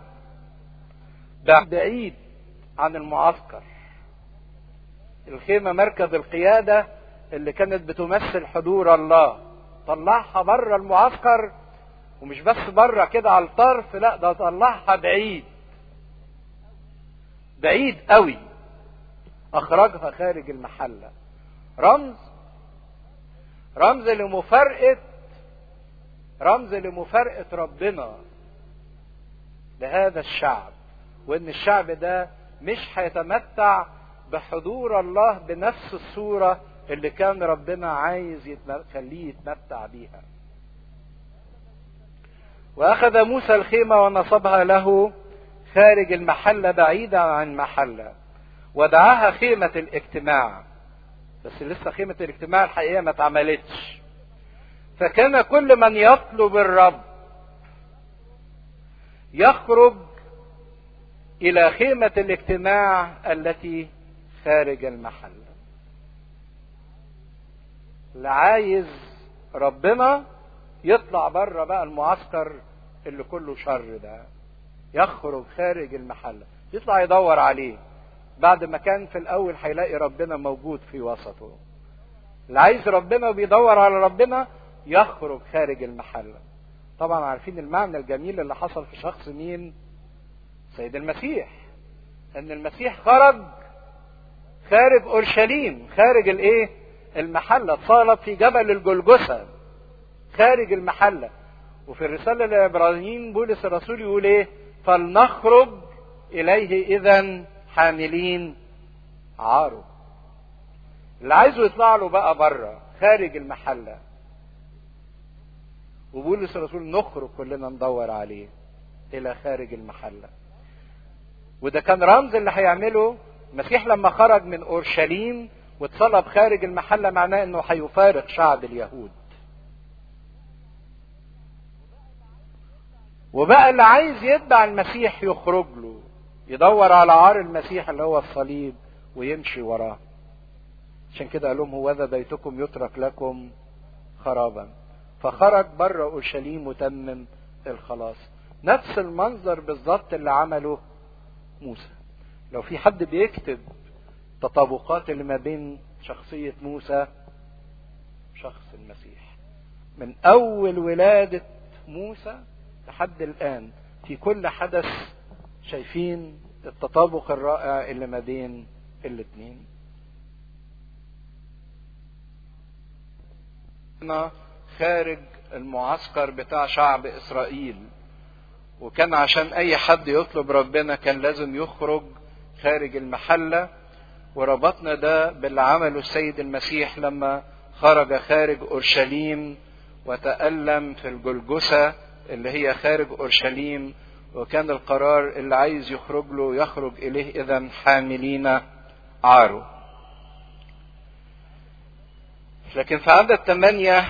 بعيد عن المعسكر الخيمة مركز القيادة اللي كانت بتمثل حضور الله طلعها بره المعسكر ومش بس بره كده على الطرف لا ده طلعها بعيد بعيد قوي اخرجها خارج المحلة رمز رمز لمفارقة رمز لمفارقة ربنا لهذا الشعب وان الشعب ده مش هيتمتع بحضور الله بنفس الصورة اللي كان ربنا عايز يخليه يتمتع بيها واخذ موسى الخيمة ونصبها له خارج المحلة بعيدة عن محلة ودعاها خيمة الاجتماع بس لسه خيمة الاجتماع الحقيقة ما اتعملتش فكان كل من يطلب الرب يخرج إلى خيمة الاجتماع التي خارج المحل اللي عايز ربنا يطلع بره بقى المعسكر اللي كله شر ده يخرج خارج المحل يطلع يدور عليه بعد ما كان في الاول هيلاقي ربنا موجود في وسطه اللي عايز ربنا وبيدور على ربنا يخرج خارج المحل طبعا عارفين المعنى الجميل اللي حصل في شخص مين سيد المسيح ان المسيح خرج خارج اورشليم خارج الايه المحله اتصلب في جبل الجلجثه خارج المحله وفي الرساله للعبرانيين بولس الرسول يقول ايه فلنخرج اليه اذا حاملين عاره اللي عايزه يطلع له بقى بره خارج المحله وبولس الرسول نخرج كلنا ندور عليه الى خارج المحله وده كان رمز اللي هيعمله المسيح لما خرج من اورشليم واتصلب خارج المحله معناه انه هيفارق شعب اليهود وبقى اللي عايز يتبع المسيح يخرج له يدور على عار المسيح اللي هو الصليب ويمشي وراه عشان كده قال لهم هو ذا بيتكم يترك لكم خرابا فخرج بره اورشليم وتمم الخلاص نفس المنظر بالظبط اللي عمله موسى لو في حد بيكتب تطابقات اللي ما بين شخصية موسى شخص المسيح من أول ولادة موسى لحد الآن في كل حدث شايفين التطابق الرائع اللي ما بين الاثنين خارج المعسكر بتاع شعب إسرائيل وكان عشان أي حد يطلب ربنا كان لازم يخرج خارج المحلة وربطنا ده باللي عمله السيد المسيح لما خرج خارج أورشليم وتألم في الجلجسة اللي هي خارج أورشليم وكان القرار اللي عايز يخرج له يخرج إليه إذا حاملين عاره لكن في عدد ثمانية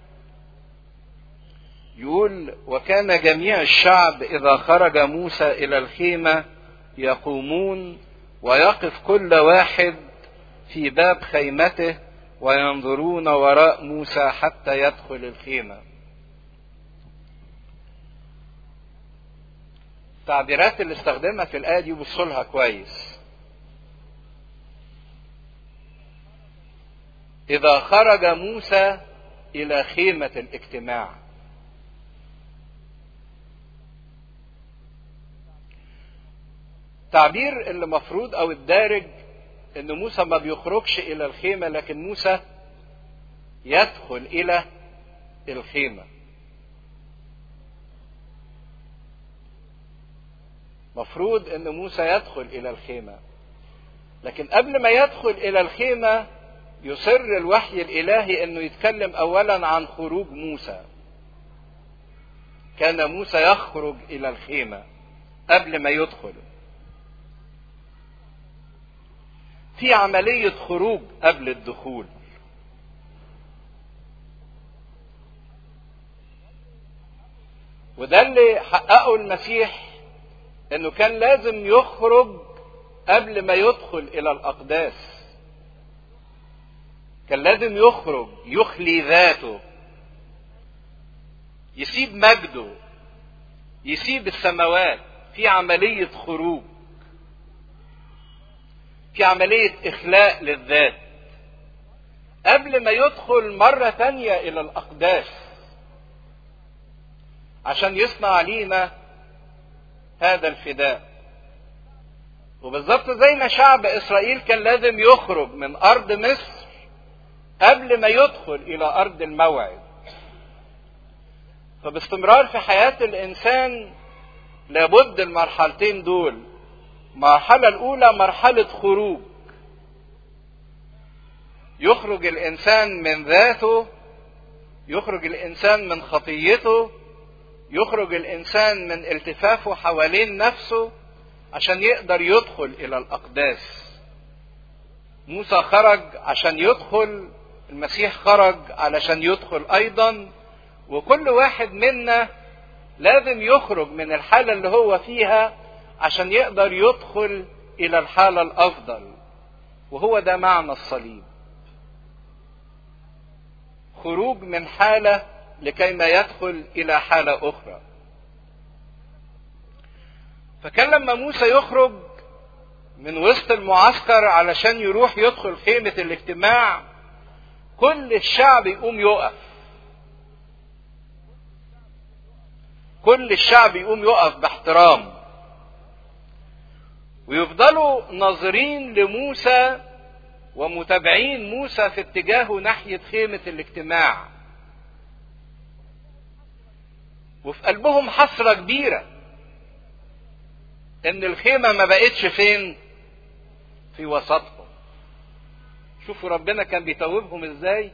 يقول وكان جميع الشعب إذا خرج موسى إلى الخيمة يقومون ويقف كل واحد في باب خيمته وينظرون وراء موسى حتى يدخل الخيمه التعبيرات اللي استخدمها في الآية دي بصوا لها كويس. إذا خرج موسى إلى خيمة الاجتماع. تعبير اللي مفروض أو الدارج إن موسى ما بيخرجش إلى الخيمة لكن موسى يدخل إلى الخيمة. مفروض ان موسى يدخل الى الخيمه لكن قبل ما يدخل الى الخيمه يصر الوحي الالهي انه يتكلم اولا عن خروج موسى كان موسى يخرج الى الخيمه قبل ما يدخل في عمليه خروج قبل الدخول وده اللي حققه المسيح انه كان لازم يخرج قبل ما يدخل الى الاقداس كان لازم يخرج يخلي ذاته يسيب مجده يسيب السماوات في عملية خروج في عملية إخلاء للذات قبل ما يدخل مرة تانية إلى الأقداس عشان يصنع لينا هذا الفداء وبالظبط زي ما شعب اسرائيل كان لازم يخرج من ارض مصر قبل ما يدخل الى ارض الموعد فباستمرار في حياه الانسان لابد المرحلتين دول المرحله الاولى مرحله خروج يخرج الانسان من ذاته يخرج الانسان من خطيته يخرج الانسان من التفافه حوالين نفسه عشان يقدر يدخل الى الاقداس موسى خرج عشان يدخل المسيح خرج علشان يدخل ايضا وكل واحد منا لازم يخرج من الحاله اللي هو فيها عشان يقدر يدخل الى الحاله الافضل وهو ده معنى الصليب خروج من حاله لكي ما يدخل الى حاله اخرى فكان لما موسى يخرج من وسط المعسكر علشان يروح يدخل خيمه الاجتماع كل الشعب يقوم يقف كل الشعب يقوم يقف باحترام ويفضلوا ناظرين لموسى ومتابعين موسى في اتجاهه ناحيه خيمه الاجتماع وفي قلبهم حسرة كبيرة ان الخيمة ما بقتش فين في وسطهم شوفوا ربنا كان بيتوبهم ازاي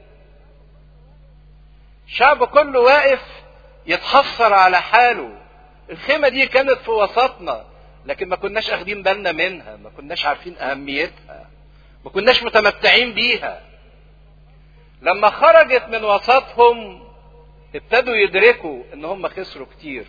الشعب كله واقف يتحسر على حاله الخيمة دي كانت في وسطنا لكن ما كناش اخدين بالنا منها ما كناش عارفين اهميتها ما كناش متمتعين بيها لما خرجت من وسطهم ابتدوا يدركوا ان هم خسروا كتير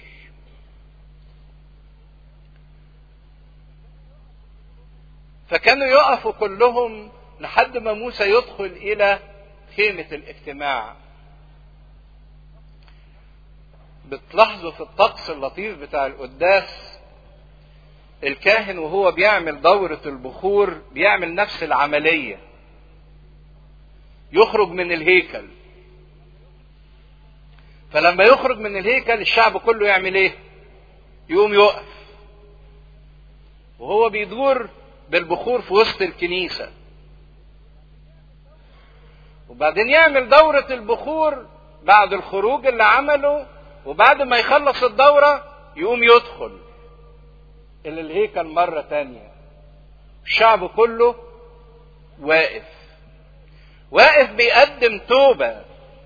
فكانوا يقفوا كلهم لحد ما موسى يدخل الى خيمة الاجتماع بتلاحظوا في الطقس اللطيف بتاع القداس الكاهن وهو بيعمل دورة البخور بيعمل نفس العملية يخرج من الهيكل فلما يخرج من الهيكل الشعب كله يعمل ايه يقوم يقف وهو بيدور بالبخور في وسط الكنيسة وبعدين يعمل دورة البخور بعد الخروج اللي عمله وبعد ما يخلص الدورة يقوم يدخل إلى الهيكل مرة تانية الشعب كله واقف واقف بيقدم توبة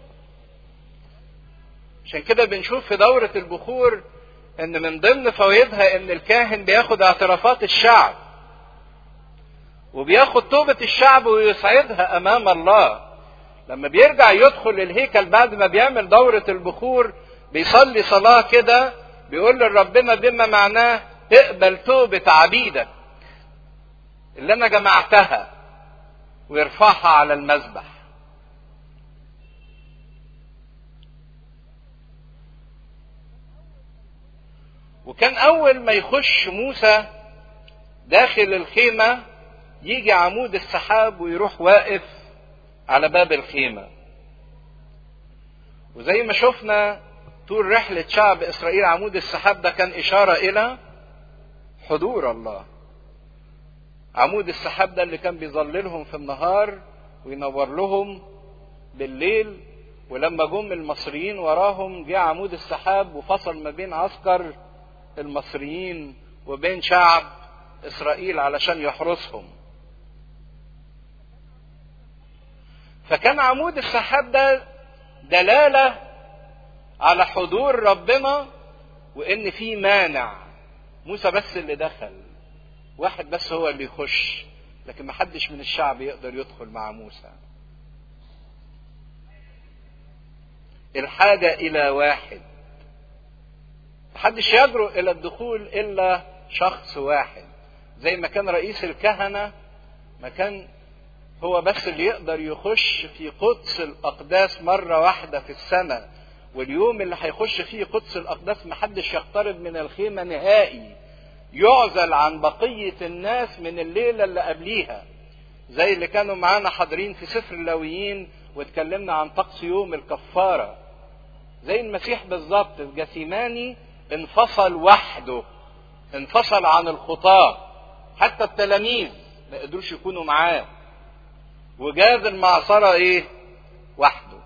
عشان كده بنشوف في دورة البخور ان من ضمن فوائدها ان الكاهن بياخد اعترافات الشعب وبياخد توبة الشعب ويسعدها امام الله لما بيرجع يدخل الهيكل بعد ما بيعمل دورة البخور بيصلي صلاة كده بيقول لربنا بما معناه اقبل توبة عبيدك اللي انا جمعتها ويرفعها على المذبح وكان اول ما يخش موسى داخل الخيمة يجي عمود السحاب ويروح واقف على باب الخيمة وزي ما شفنا طول رحلة شعب إسرائيل عمود السحاب ده كان إشارة إلى حضور الله عمود السحاب ده اللي كان بيظللهم في النهار وينور لهم بالليل ولما جم المصريين وراهم جه عمود السحاب وفصل ما بين عسكر المصريين وبين شعب إسرائيل علشان يحرسهم فكان عمود السحاب ده دلالة على حضور ربنا وإن في مانع موسى بس اللي دخل واحد بس هو اللي يخش لكن محدش من الشعب يقدر يدخل مع موسى الحاجة إلى واحد محدش يجرؤ إلى الدخول إلا شخص واحد زي ما كان رئيس الكهنة ما كان هو بس اللي يقدر يخش في قدس الأقداس مرة واحدة في السنة واليوم اللي هيخش فيه قدس الأقداس محدش يقترب من الخيمة نهائي يعزل عن بقية الناس من الليلة اللي قبليها زي اللي كانوا معانا حاضرين في سفر اللاويين واتكلمنا عن طقس يوم الكفارة زي المسيح بالظبط في جثيماني انفصل وحده انفصل عن الخطاة حتى التلاميذ ما قدروش يكونوا معاه وجاز المعصرة ايه وحده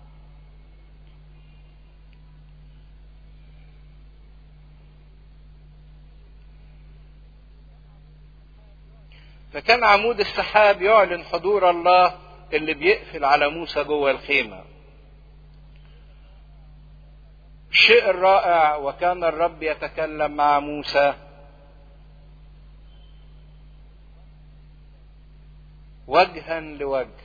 فكان عمود السحاب يعلن حضور الله اللي بيقفل على موسى جوه الخيمه الشيء الرائع وكان الرب يتكلم مع موسى وجها لوجه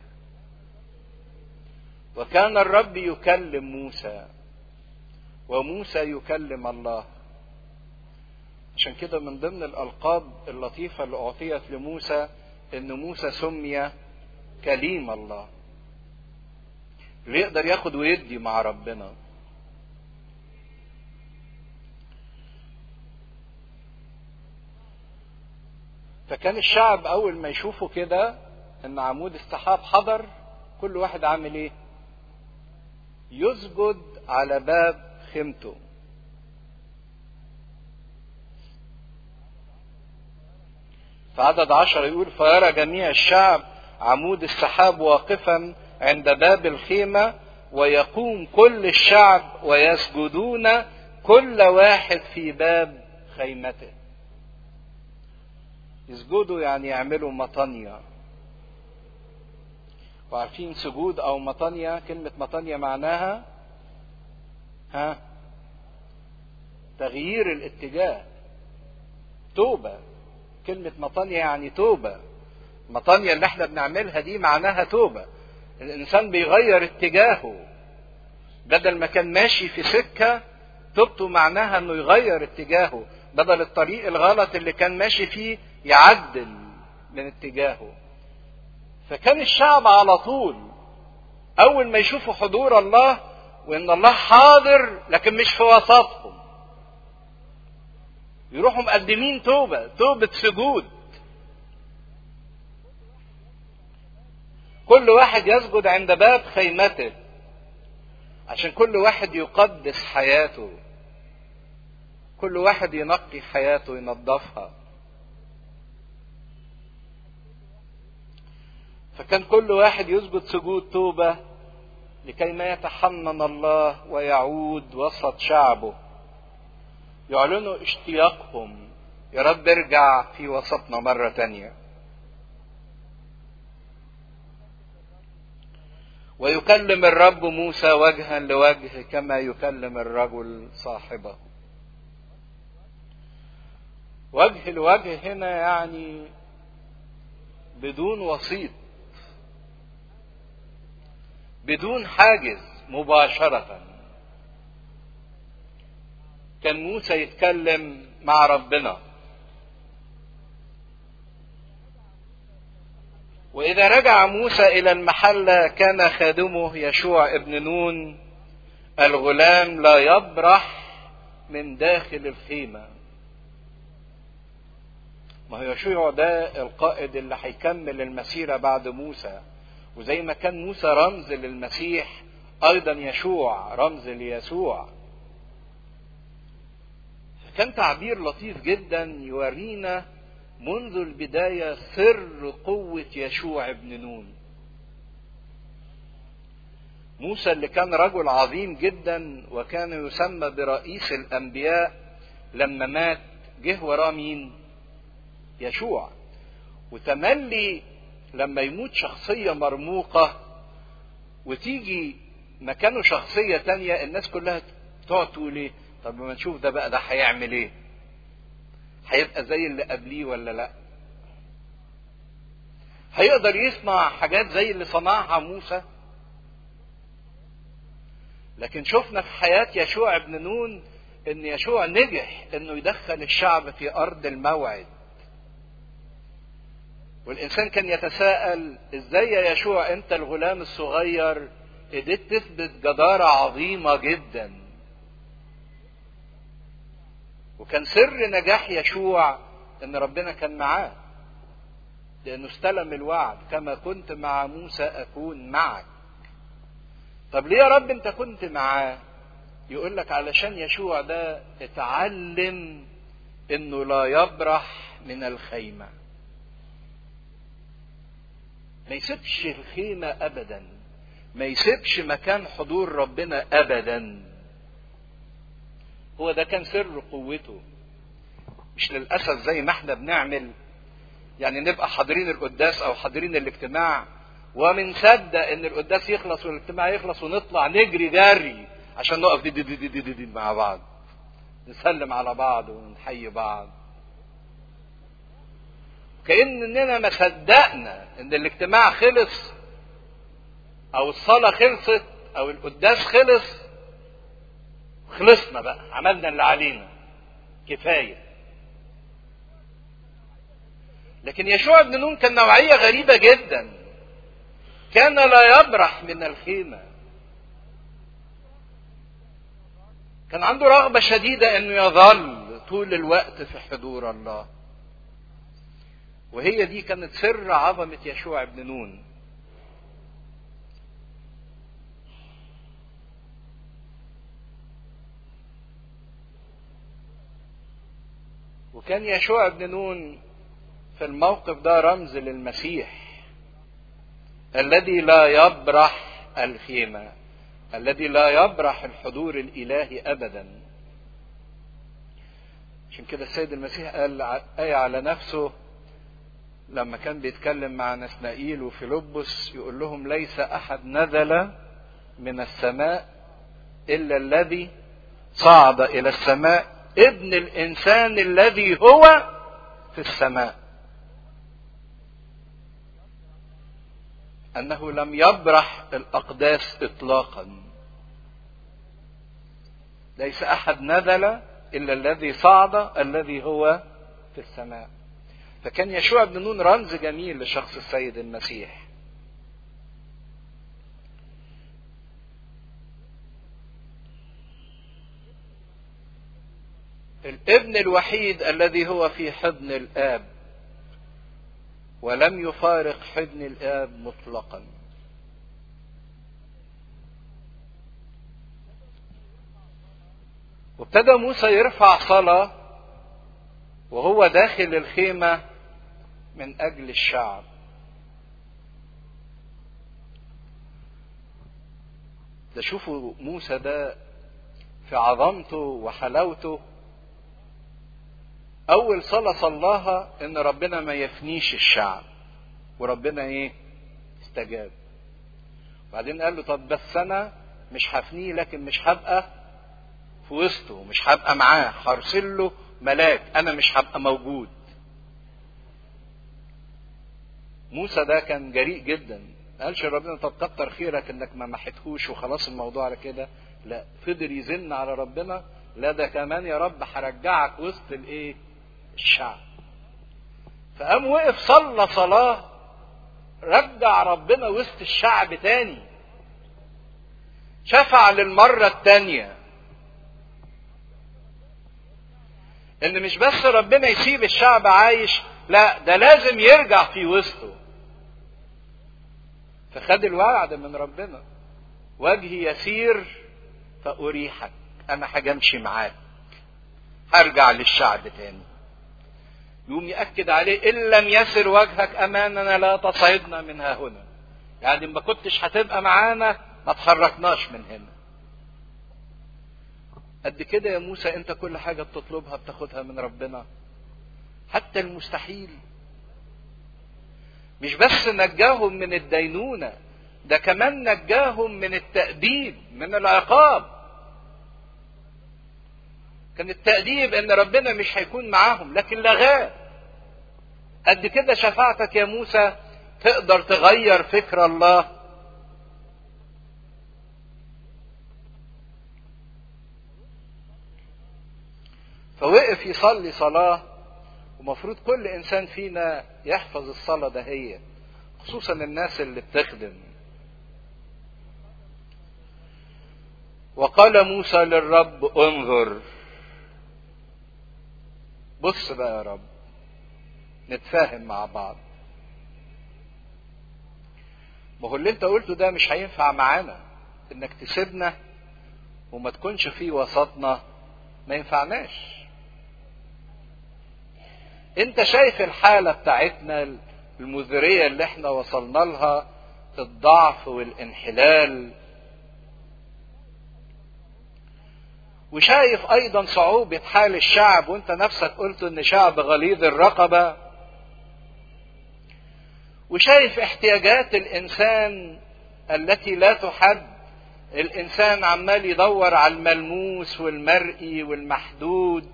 وكان الرب يكلم موسى وموسى يكلم الله عشان كده من ضمن الألقاب اللطيفة اللي أعطيت لموسى إن موسى سمي كليم الله اللي يقدر ياخد ويدي مع ربنا فكان الشعب أول ما يشوفوا كده إن عمود السحاب حضر كل واحد عامل إيه؟ يسجد على باب خيمته في عدد عشر يقول فيرى جميع الشعب عمود السحاب واقفا عند باب الخيمة ويقوم كل الشعب ويسجدون كل واحد في باب خيمته يسجدوا يعني يعملوا مطانية وعارفين سجود او مطانية كلمة مطانية معناها ها تغيير الاتجاه توبة كلمة مطانية يعني توبة مطانية اللي احنا بنعملها دي معناها توبة الانسان بيغير اتجاهه بدل ما كان ماشي في سكة توبته معناها انه يغير اتجاهه بدل الطريق الغلط اللي كان ماشي فيه يعدل من اتجاهه فكان الشعب على طول اول ما يشوفوا حضور الله وان الله حاضر لكن مش في وسطهم يروحوا مقدمين توبة توبة سجود كل واحد يسجد عند باب خيمته عشان كل واحد يقدس حياته كل واحد ينقي حياته ينظفها فكان كل واحد يسجد سجود توبة لكي ما يتحنن الله ويعود وسط شعبه يعلنوا اشتياقهم يا رب ارجع في وسطنا مرة تانية ويكلم الرب موسى وجها لوجه كما يكلم الرجل صاحبه وجه لوجه هنا يعني بدون وسيط بدون حاجز مباشرة كان موسى يتكلم مع ربنا وإذا رجع موسى إلى المحلة كان خادمه يشوع ابن نون الغلام لا يبرح من داخل الخيمة ما هو يشوع ده القائد اللي هيكمل المسيرة بعد موسى وزي ما كان موسى رمز للمسيح أيضا يشوع رمز ليسوع كان تعبير لطيف جدا يورينا منذ البداية سر قوة يشوع ابن نون موسى اللي كان رجل عظيم جدا وكان يسمى برئيس الأنبياء لما مات جه وراه مين يشوع وتملي لما يموت شخصية مرموقة وتيجي مكانه شخصية تانية الناس كلها تقعد تقول ايه طب ما نشوف ده بقى ده هيعمل ايه هيبقى زي اللي قبليه ولا لا هيقدر يصنع حاجات زي اللي صنعها موسى لكن شفنا في حياة يشوع ابن نون ان يشوع نجح انه يدخل الشعب في ارض الموعد والانسان كان يتساءل ازاي يا يشوع انت الغلام الصغير قدرت تثبت جدارة عظيمة جدا وكان سر نجاح يشوع ان ربنا كان معاه لانه استلم الوعد كما كنت مع موسى اكون معك طب ليه يا رب انت كنت معاه يقول لك علشان يشوع ده اتعلم انه لا يبرح من الخيمه ما يسيبش الخيمه ابدا ما يسيبش مكان حضور ربنا ابدا هو ده كان سر قوته مش للاسف زي ما احنا بنعمل يعني نبقى حاضرين القداس او حاضرين الاجتماع ومنصدق ان القداس يخلص والاجتماع يخلص ونطلع نجري جري عشان نقف دي دي دي دي دي دي مع بعض نسلم على بعض ونحيي بعض كأننا ما صدقنا ان الاجتماع خلص او الصلاة خلصت او القداس خلص خلصنا بقى عملنا اللي علينا كفاية لكن يشوع بن نون كان نوعية غريبة جدا كان لا يبرح من الخيمة كان عنده رغبة شديدة انه يظل طول الوقت في حضور الله وهي دي كانت سر عظمة يشوع بن نون وكان يشوع بن نون في الموقف ده رمز للمسيح الذي لا يبرح الخيمة الذي لا يبرح الحضور الإلهي أبدا عشان كده السيد المسيح قال آية على نفسه لما كان بيتكلم مع نسنائيل وفيلبس يقول لهم ليس أحد نزل من السماء إلا الذي صعد إلى السماء ابن الإنسان الذي هو في السماء أنه لم يبرح الأقداس إطلاقا ليس أحد نزل إلا الذي صعد الذي هو في السماء فكان يشوع بن نون رمز جميل لشخص السيد المسيح الابن الوحيد الذي هو في حضن الآب ولم يفارق حضن الآب مطلقا وابتدى موسى يرفع صلاة وهو داخل الخيمة من أجل الشعب ده شوفوا موسى ده في عظمته وحلاوته أول صلاة صلاها إن ربنا ما يفنيش الشعب وربنا إيه؟ استجاب. بعدين قال له طب بس أنا مش هفنيه لكن مش هبقى في وسطه مش هبقى معاه هرسل له ملاك أنا مش هبقى موجود. موسى ده كان جريء جدا ما قالش ربنا طب كتر خيرك انك ما محتهوش وخلاص الموضوع على كده لا فضل يزن على ربنا لا ده كمان يا رب هرجعك وسط الايه الشعب فقام وقف صلى صلاة رجع ربنا وسط الشعب تاني شفع للمرة التانية ان مش بس ربنا يسيب الشعب عايش لا ده لازم يرجع في وسطه فخد الوعد من ربنا وجهي يسير فأريحك أنا هجمشي معاك هرجع للشعب تاني يقوم يأكد عليه إن لم يسر وجهك أمامنا لا تصعدنا من ها هنا يعني ما كنتش هتبقى معانا ما تحركناش من هنا قد كده يا موسى انت كل حاجة بتطلبها بتاخدها من ربنا حتى المستحيل مش بس نجاهم من الدينونة ده كمان نجاهم من التأديب من العقاب كان التأديب ان ربنا مش هيكون معاهم لكن لغاه قد كده شفاعتك يا موسى تقدر تغير فكر الله فوقف يصلي صلاة ومفروض كل انسان فينا يحفظ الصلاة ده هي خصوصا الناس اللي بتخدم وقال موسى للرب انظر بص بقى يا رب نتفاهم مع بعض ما هو اللي انت قلته ده مش هينفع معانا انك تسيبنا وما تكونش في وسطنا ما ينفعناش انت شايف الحالة بتاعتنا المزرية اللي احنا وصلنا لها الضعف والانحلال وشايف ايضا صعوبة حال الشعب وانت نفسك قلت ان شعب غليظ الرقبة وشايف احتياجات الانسان التي لا تحد الانسان عمال يدور على الملموس والمرئي والمحدود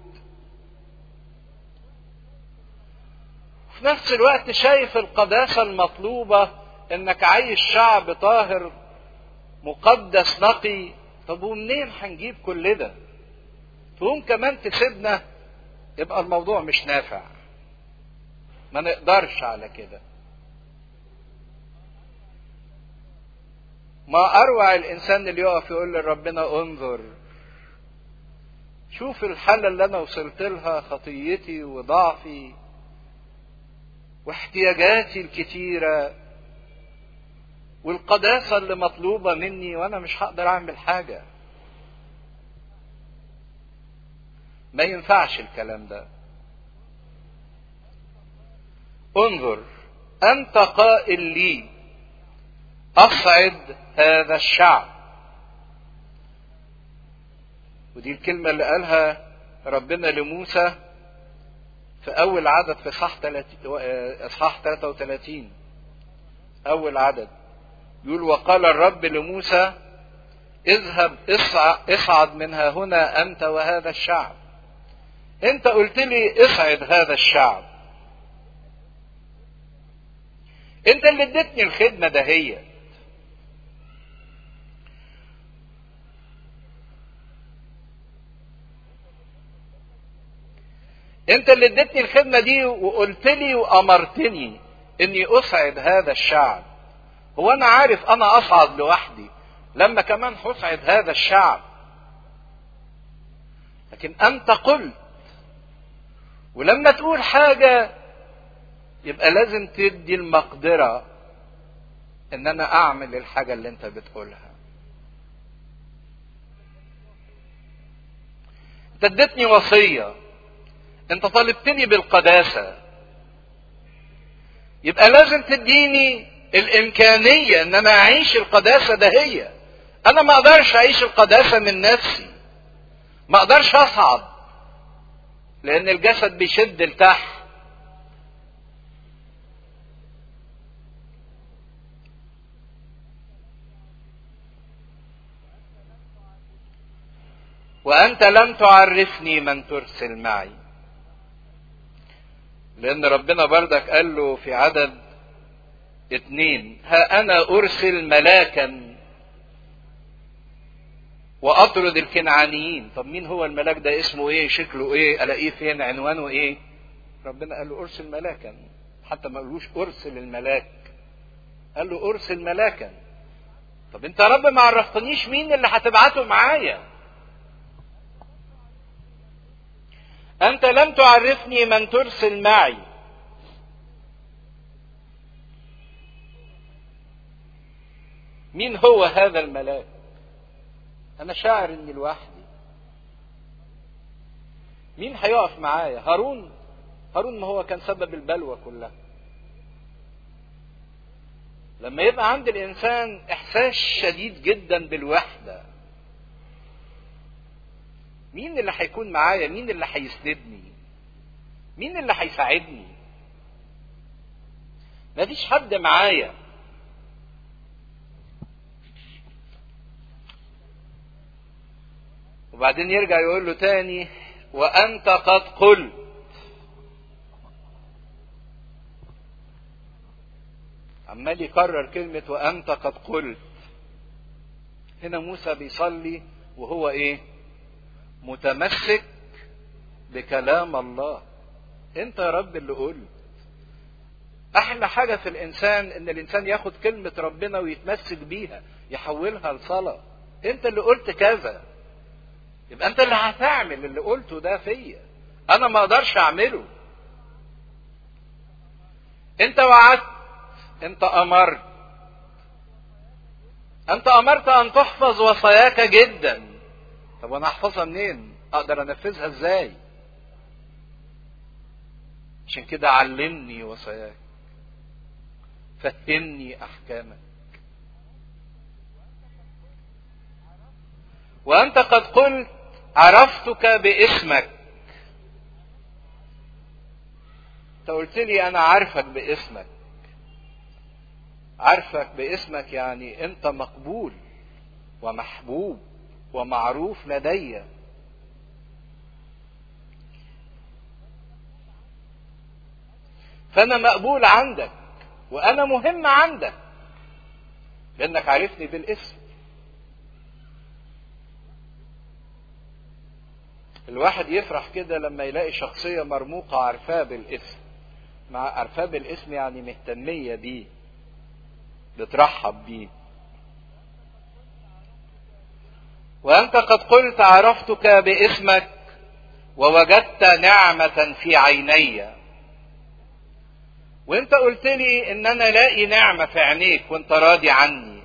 في نفس الوقت شايف القداسة المطلوبة انك عايش شعب طاهر مقدس نقي طب ومنين هنجيب كل ده تقوم كمان تسيبنا يبقى الموضوع مش نافع ما نقدرش على كده ما اروع الانسان اللي يقف يقول لربنا انظر شوف الحالة اللي انا وصلت لها خطيتي وضعفي واحتياجاتي الكتيرة والقداسة اللي مطلوبة مني وانا مش هقدر اعمل حاجة ما ينفعش الكلام ده انظر انت قائل لي اصعد هذا الشعب ودي الكلمة اللي قالها ربنا لموسى في أول عدد في إصحاح 33 أول عدد يقول وقال الرب لموسى اذهب اصعد منها هنا أنت وهذا الشعب أنت قلت لي اصعد هذا الشعب أنت اللي اديتني الخدمة دهيت انت اللي اديتني الخدمه دي وقلت لي وامرتني اني اسعد هذا الشعب هو انا عارف انا اصعد لوحدي لما كمان هسعد هذا الشعب لكن انت قلت ولما تقول حاجة يبقى لازم تدي المقدرة ان انا اعمل الحاجة اللي انت بتقولها انت اديتني وصية انت طالبتني بالقداسة يبقى لازم تديني الامكانية ان انا اعيش القداسة ده هي انا ما اقدرش اعيش القداسة من نفسي ما اقدرش اصعد لان الجسد بيشد لتحت وانت لم تعرفني من ترسل معي لان ربنا بردك قال له في عدد اتنين ها انا ارسل ملاكا واطرد الكنعانيين طب مين هو الملاك ده اسمه ايه شكله ايه الاقيه فين عنوانه ايه ربنا قال له ارسل ملاكا حتى ما قالوش ارسل الملاك قال له ارسل ملاكا طب انت يا رب ما عرفتنيش مين اللي هتبعته معايا انت لم تعرفني من ترسل معي مين هو هذا الملاك انا شاعر اني لوحدي مين هيقف معايا هارون هارون ما هو كان سبب البلوى كلها لما يبقى عند الانسان احساس شديد جدا بالوحده مين اللي هيكون معايا مين اللي هيسندني مين اللي هيساعدني مفيش حد معايا وبعدين يرجع يقول له تاني وانت قد قلت عمال يكرر كلمة وأنت قد قلت هنا موسى بيصلي وهو إيه متمسك بكلام الله أنت يا رب اللي قلت أحلى حاجة في الإنسان إن الإنسان ياخد كلمة ربنا ويتمسك بيها يحولها لصلاة أنت اللي قلت كذا يبقى أنت اللي هتعمل اللي قلته ده فيا أنا ما أقدرش أعمله أنت وعدت انت امرت انت امرت ان تحفظ وصاياك جدا طب وانا احفظها منين اقدر انفذها ازاي عشان كده علمني وصاياك فهمني احكامك وانت قد قلت عرفتك باسمك انت قلت لي انا عارفك باسمك عارفك باسمك يعني انت مقبول ومحبوب ومعروف لدي فانا مقبول عندك وانا مهم عندك لانك عارفني بالاسم الواحد يفرح كده لما يلاقي شخصية مرموقة عارفاه بالاسم مع عارفاه بالاسم يعني مهتمية بيه بترحب بيه وانت قد قلت عرفتك باسمك ووجدت نعمة في عيني وانت قلت لي ان انا لاقي نعمة في عينيك وانت راضي عني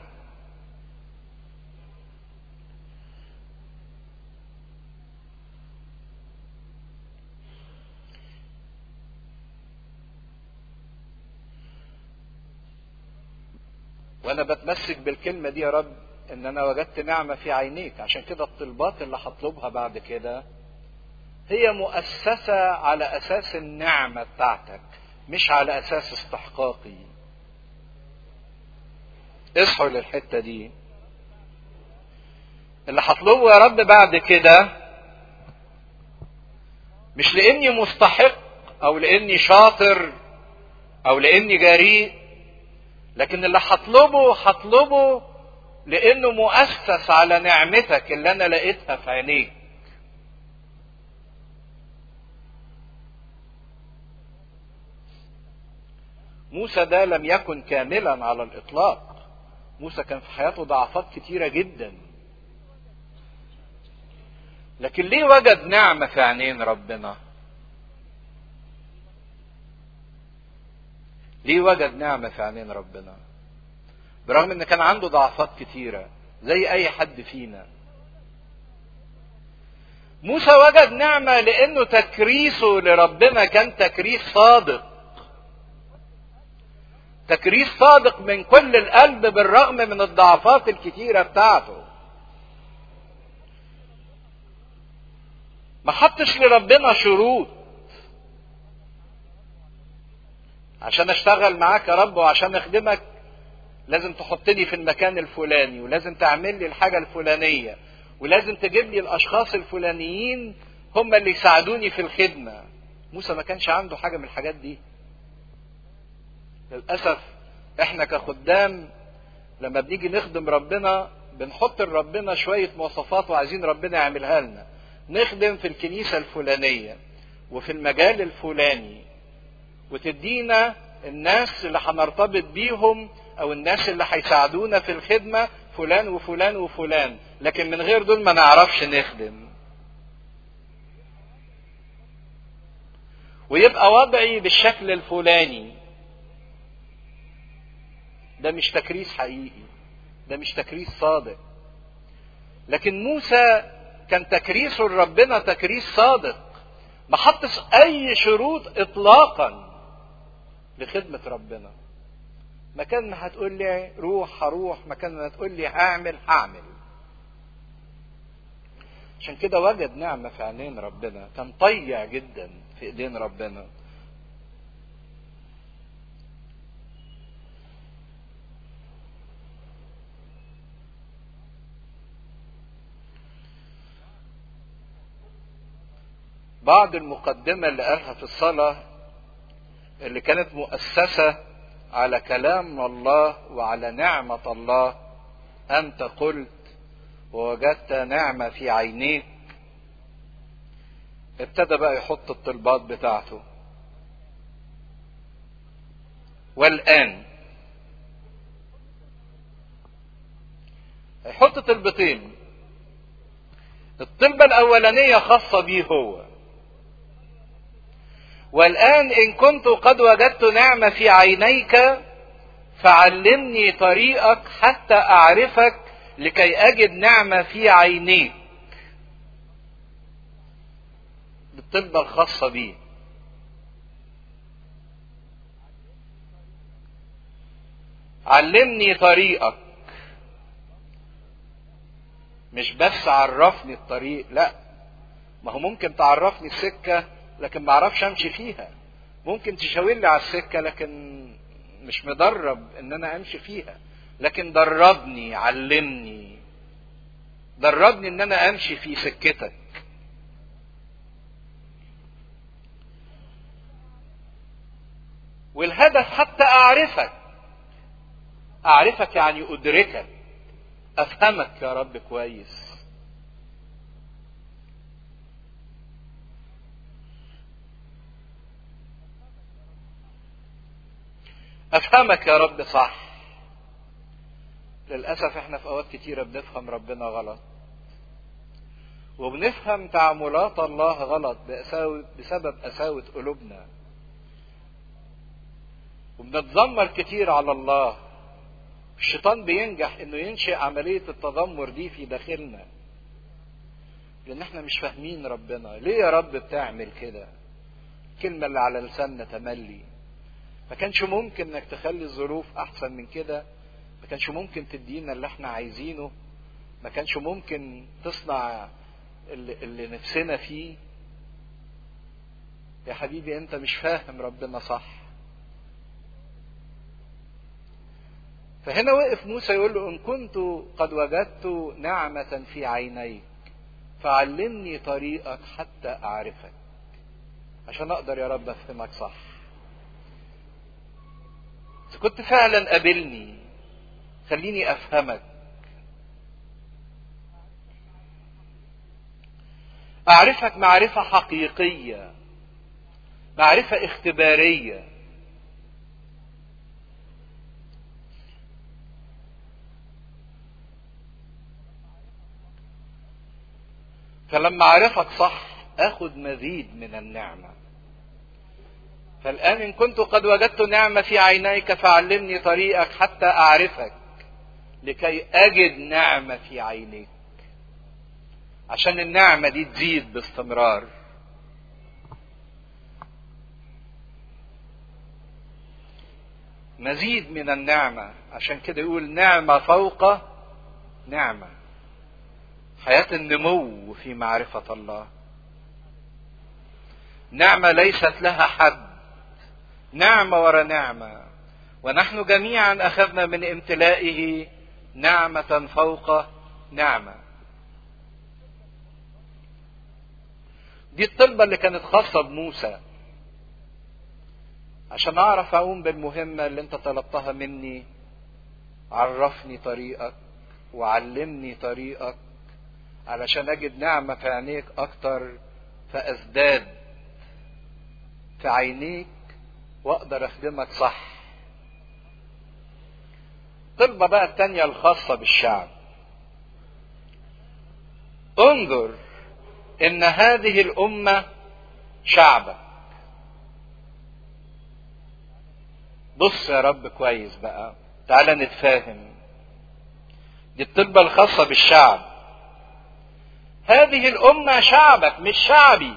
وانا بتمسك بالكلمة دي يا رب ان انا وجدت نعمة في عينيك عشان كده الطلبات اللي هطلبها بعد كده هي مؤسسة على اساس النعمة بتاعتك مش على اساس استحقاقي اصحوا للحتة دي اللي هطلبه يا رب بعد كده مش لاني مستحق او لاني شاطر او لاني جريء لكن اللي هطلبه هطلبه لانه مؤسس على نعمتك اللي انا لقيتها في عينيك موسى ده لم يكن كاملا على الاطلاق موسى كان في حياته ضعفات كتيرة جدا لكن ليه وجد نعمة في عينين ربنا ليه وجد نعمة في عينين ربنا برغم ان كان عنده ضعفات كتيرة زي اي حد فينا موسى وجد نعمة لانه تكريسه لربنا كان تكريس صادق تكريس صادق من كل القلب بالرغم من الضعفات الكتيرة بتاعته ما حطش لربنا شروط عشان اشتغل معاك يا رب وعشان اخدمك لازم تحطني في المكان الفلاني ولازم تعمل لي الحاجة الفلانية ولازم تجيب لي الاشخاص الفلانيين هم اللي يساعدوني في الخدمة موسى ما كانش عنده حاجة من الحاجات دي للأسف احنا كخدام لما بنيجي نخدم ربنا بنحط لربنا شوية مواصفات وعايزين ربنا يعملها لنا نخدم في الكنيسة الفلانية وفي المجال الفلاني وتدينا الناس اللي هنرتبط بيهم او الناس اللي هيساعدونا في الخدمة فلان وفلان وفلان لكن من غير دول ما نعرفش نخدم ويبقى وضعي بالشكل الفلاني ده مش تكريس حقيقي ده مش تكريس صادق لكن موسى كان تكريسه لربنا تكريس صادق ما حطش اي شروط اطلاقا لخدمة ربنا مكان ما هتقول لي روح هروح مكان ما تقول لي هعمل هعمل عشان كده وجد نعمة في عينين ربنا كان طيع جدا في ايدين ربنا بعض المقدمة اللي قالها في الصلاة اللي كانت مؤسسة على كلام الله وعلى نعمة الله أنت قلت ووجدت نعمة في عينيك ابتدى بقى يحط الطلبات بتاعته والآن هيحط طلبتين الطلبة الأولانية خاصة بيه هو والآن إن كنت قد وجدت نعمة في عينيك فعلمني طريقك حتى أعرفك لكي أجد نعمة في عينيك بالطلبة الخاصة بيه علمني طريقك مش بس عرفني الطريق لا ما هو ممكن تعرفني السكه لكن ما اعرفش امشي فيها ممكن تشاور لي على السكه لكن مش مدرب ان انا امشي فيها لكن دربني علمني دربني ان انا امشي في سكتك والهدف حتى اعرفك اعرفك يعني ادركك افهمك يا رب كويس افهمك يا رب صح للاسف احنا في اوقات كتيره بنفهم ربنا غلط وبنفهم تعاملات الله غلط بسبب قساوة قلوبنا وبنتذمر كتير على الله الشيطان بينجح انه ينشئ عملية التذمر دي في داخلنا لان احنا مش فاهمين ربنا ليه يا رب بتعمل كده الكلمة اللي على لساننا تملي ما كانش ممكن انك تخلي الظروف احسن من كده ما كانش ممكن تدينا اللي احنا عايزينه ما كانش ممكن تصنع اللي, اللي نفسنا فيه يا حبيبي انت مش فاهم ربنا صح فهنا وقف موسى يقول له ان كنت قد وجدت نعمة في عينيك فعلمني طريقك حتى اعرفك عشان اقدر يا رب افهمك صح إذا كنت فعلا قابلني خليني افهمك اعرفك معرفة حقيقية معرفة اختبارية فلما اعرفك صح اخد مزيد من النعمة فالآن إن كنت قد وجدت نعمة في عينيك فعلمني طريقك حتى أعرفك لكي أجد نعمة في عينيك عشان النعمة دي تزيد باستمرار مزيد من النعمة عشان كده يقول نعمة فوق نعمة حياة النمو في معرفة الله نعمة ليست لها حد نعمة ورا نعمة ونحن جميعا أخذنا من امتلائه نعمة فوق نعمة دي الطلبة اللي كانت خاصة بموسى عشان أعرف أقوم بالمهمة اللي أنت طلبتها مني عرفني طريقك وعلمني طريقك علشان أجد نعمة في عينيك أكتر فأزداد في عينيك وأقدر أخدمك صح الطلبة بقى التانية الخاصة بالشعب انظر ان هذه الامة شعبك بص يا رب كويس بقى تعالى نتفاهم دي الطلبة الخاصة بالشعب هذه الأمة شعبك مش شعبي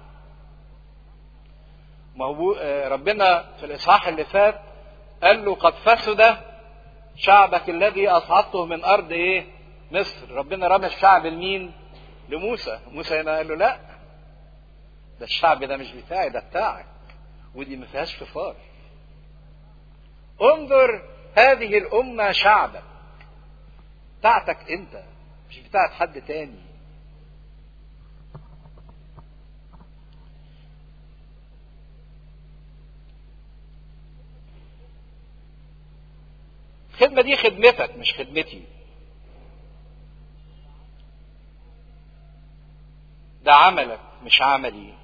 ما هو ربنا في الإصحاح اللي فات قال له قد فسد شعبك الذي أصعدته من أرض إيه؟ مصر ربنا رمى الشعب لمين؟ لموسى موسى هنا قال له لا ده الشعب ده مش بتاعي ده بتاعك ودي ما فيهاش فصال انظر هذه الأمة شعبك بتاعتك أنت مش بتاعت حد تاني الخدمة دي خدمتك مش خدمتي ده عملك مش عملي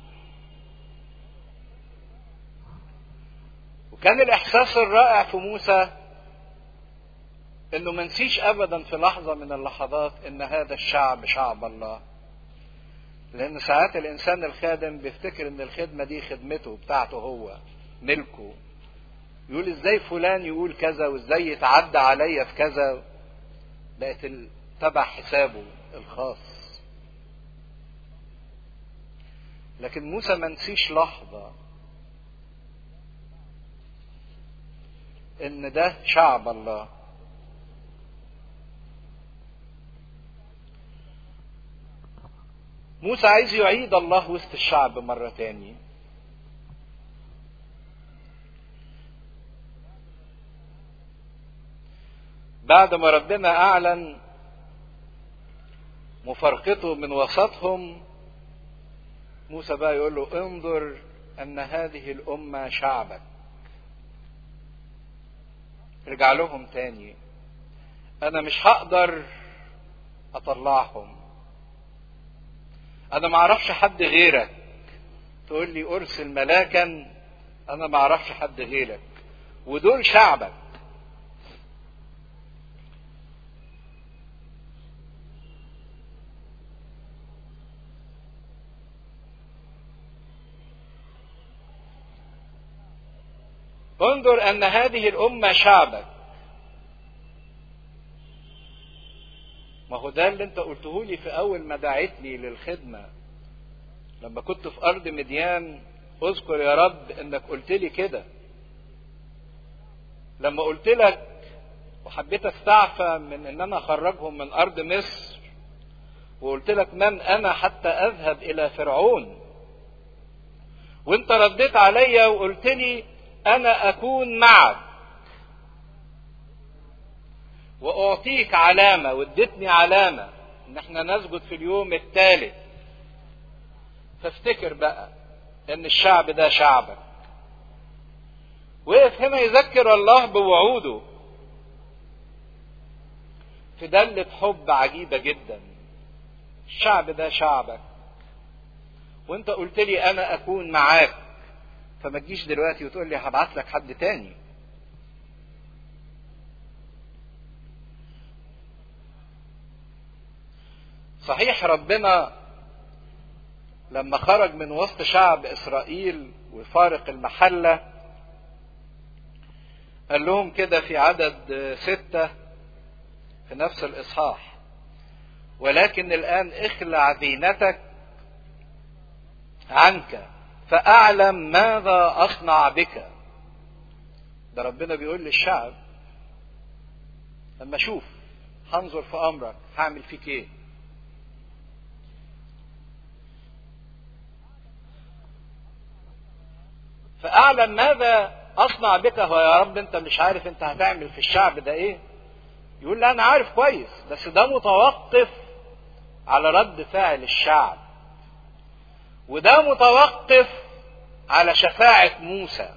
وكان الإحساس الرائع في موسى إنه ما نسيش أبدا في لحظة من اللحظات إن هذا الشعب شعب الله لأن ساعات الإنسان الخادم بيفتكر إن الخدمة دي خدمته بتاعته هو ملكه يقول ازاي فلان يقول كذا وازاي يتعدى عليا في كذا بقت تبع حسابه الخاص لكن موسى ما نسيش لحظة ان ده شعب الله موسى عايز يعيد الله وسط الشعب مرة تاني بعد ما ربنا اعلن مفارقته من وسطهم موسى بقى يقول له انظر ان هذه الامه شعبك ارجع لهم تاني انا مش هقدر اطلعهم انا ما اعرفش حد غيرك تقول لي ارسل ملاكا انا ما اعرفش حد غيرك ودول شعبك انظر ان هذه الامه شعبك ما هو ده اللي انت قلته لي في اول ما دعيتني للخدمه لما كنت في ارض مديان اذكر يا رب انك قلت لي كده لما قلت لك وحبيت استعفى من ان انا اخرجهم من ارض مصر وقلت لك من انا حتى اذهب الى فرعون وانت رديت عليا وقلت لي انا اكون معك واعطيك علامه واديتني علامه ان احنا نسجد في اليوم الثالث فافتكر بقى ان الشعب ده شعبك وقف هنا يذكر الله بوعوده في دلة حب عجيبة جدا الشعب ده شعبك وانت قلت لي انا اكون معاك فما تجيش دلوقتي وتقول لي هبعت لك حد تاني صحيح ربنا لما خرج من وسط شعب إسرائيل وفارق المحلة قال لهم كده في عدد ستة في نفس الإصحاح ولكن الآن اخلع زينتك عنك فأعلم ماذا أصنع بك ده ربنا بيقول للشعب لما أشوف هنظر في أمرك هعمل فيك إيه فأعلم ماذا أصنع بك هو يا رب أنت مش عارف أنت هتعمل في الشعب ده إيه يقول لا أنا عارف كويس بس ده متوقف على رد فعل الشعب وده متوقف على شفاعة موسى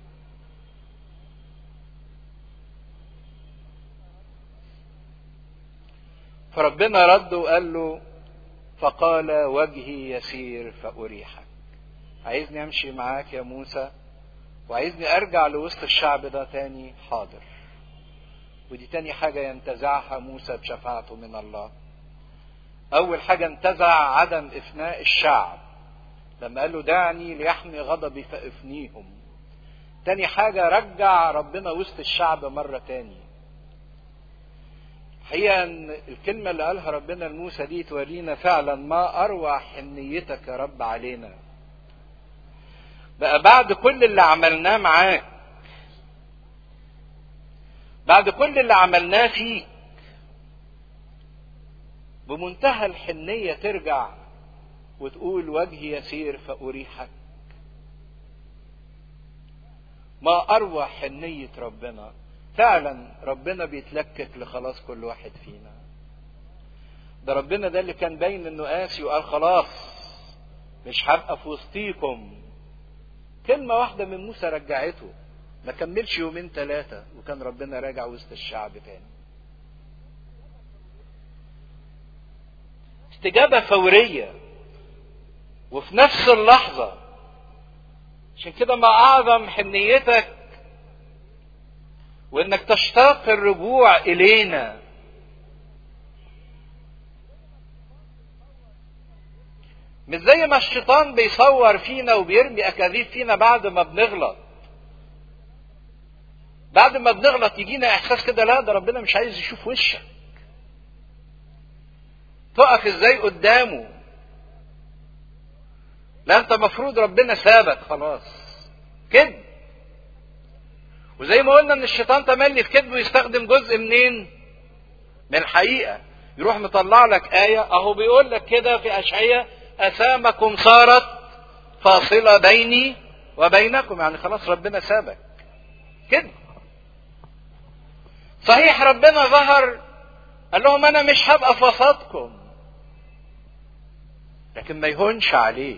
فربنا رد وقال له فقال وجهي يسير فأريحك عايزني امشي معاك يا موسى وعايزني ارجع لوسط الشعب ده تاني حاضر ودي تاني حاجة ينتزعها موسى بشفاعته من الله اول حاجة انتزع عدم افناء الشعب لما قال له دعني ليحمي غضبي فافنيهم تاني حاجة رجع ربنا وسط الشعب مرة تاني الحقيقة ان الكلمة اللي قالها ربنا لموسى دي تورينا فعلا ما اروع حنيتك يا رب علينا بقى بعد كل اللي عملناه معاك بعد كل اللي عملناه فيك بمنتهى الحنية ترجع وتقول وجهي يسير فأريحك ما أروع حنية ربنا فعلا ربنا بيتلكك لخلاص كل واحد فينا ده ربنا ده اللي كان باين انه قاسي وقال خلاص مش هبقى في وسطيكم كلمة واحدة من موسى رجعته ما كملش يومين ثلاثة وكان ربنا راجع وسط الشعب تاني استجابة فورية وفي نفس اللحظة عشان كده ما أعظم حنيتك وإنك تشتاق الرجوع إلينا مش زي ما الشيطان بيصور فينا وبيرمي اكاذيب فينا بعد ما بنغلط بعد ما بنغلط يجينا احساس كده لا ده ربنا مش عايز يشوف وشك تقف ازاي قدامه لا انت مفروض ربنا سابك خلاص كذب وزي ما قلنا ان الشيطان تملي في كذبه يستخدم جزء منين من الحقيقه يروح مطلع لك ايه اهو بيقول لك كده في اشعياء أسامكم صارت فاصلة بيني وبينكم يعني خلاص ربنا سابك كده صحيح ربنا ظهر قال لهم أنا مش هبقى في وسطكم لكن ما يهونش عليه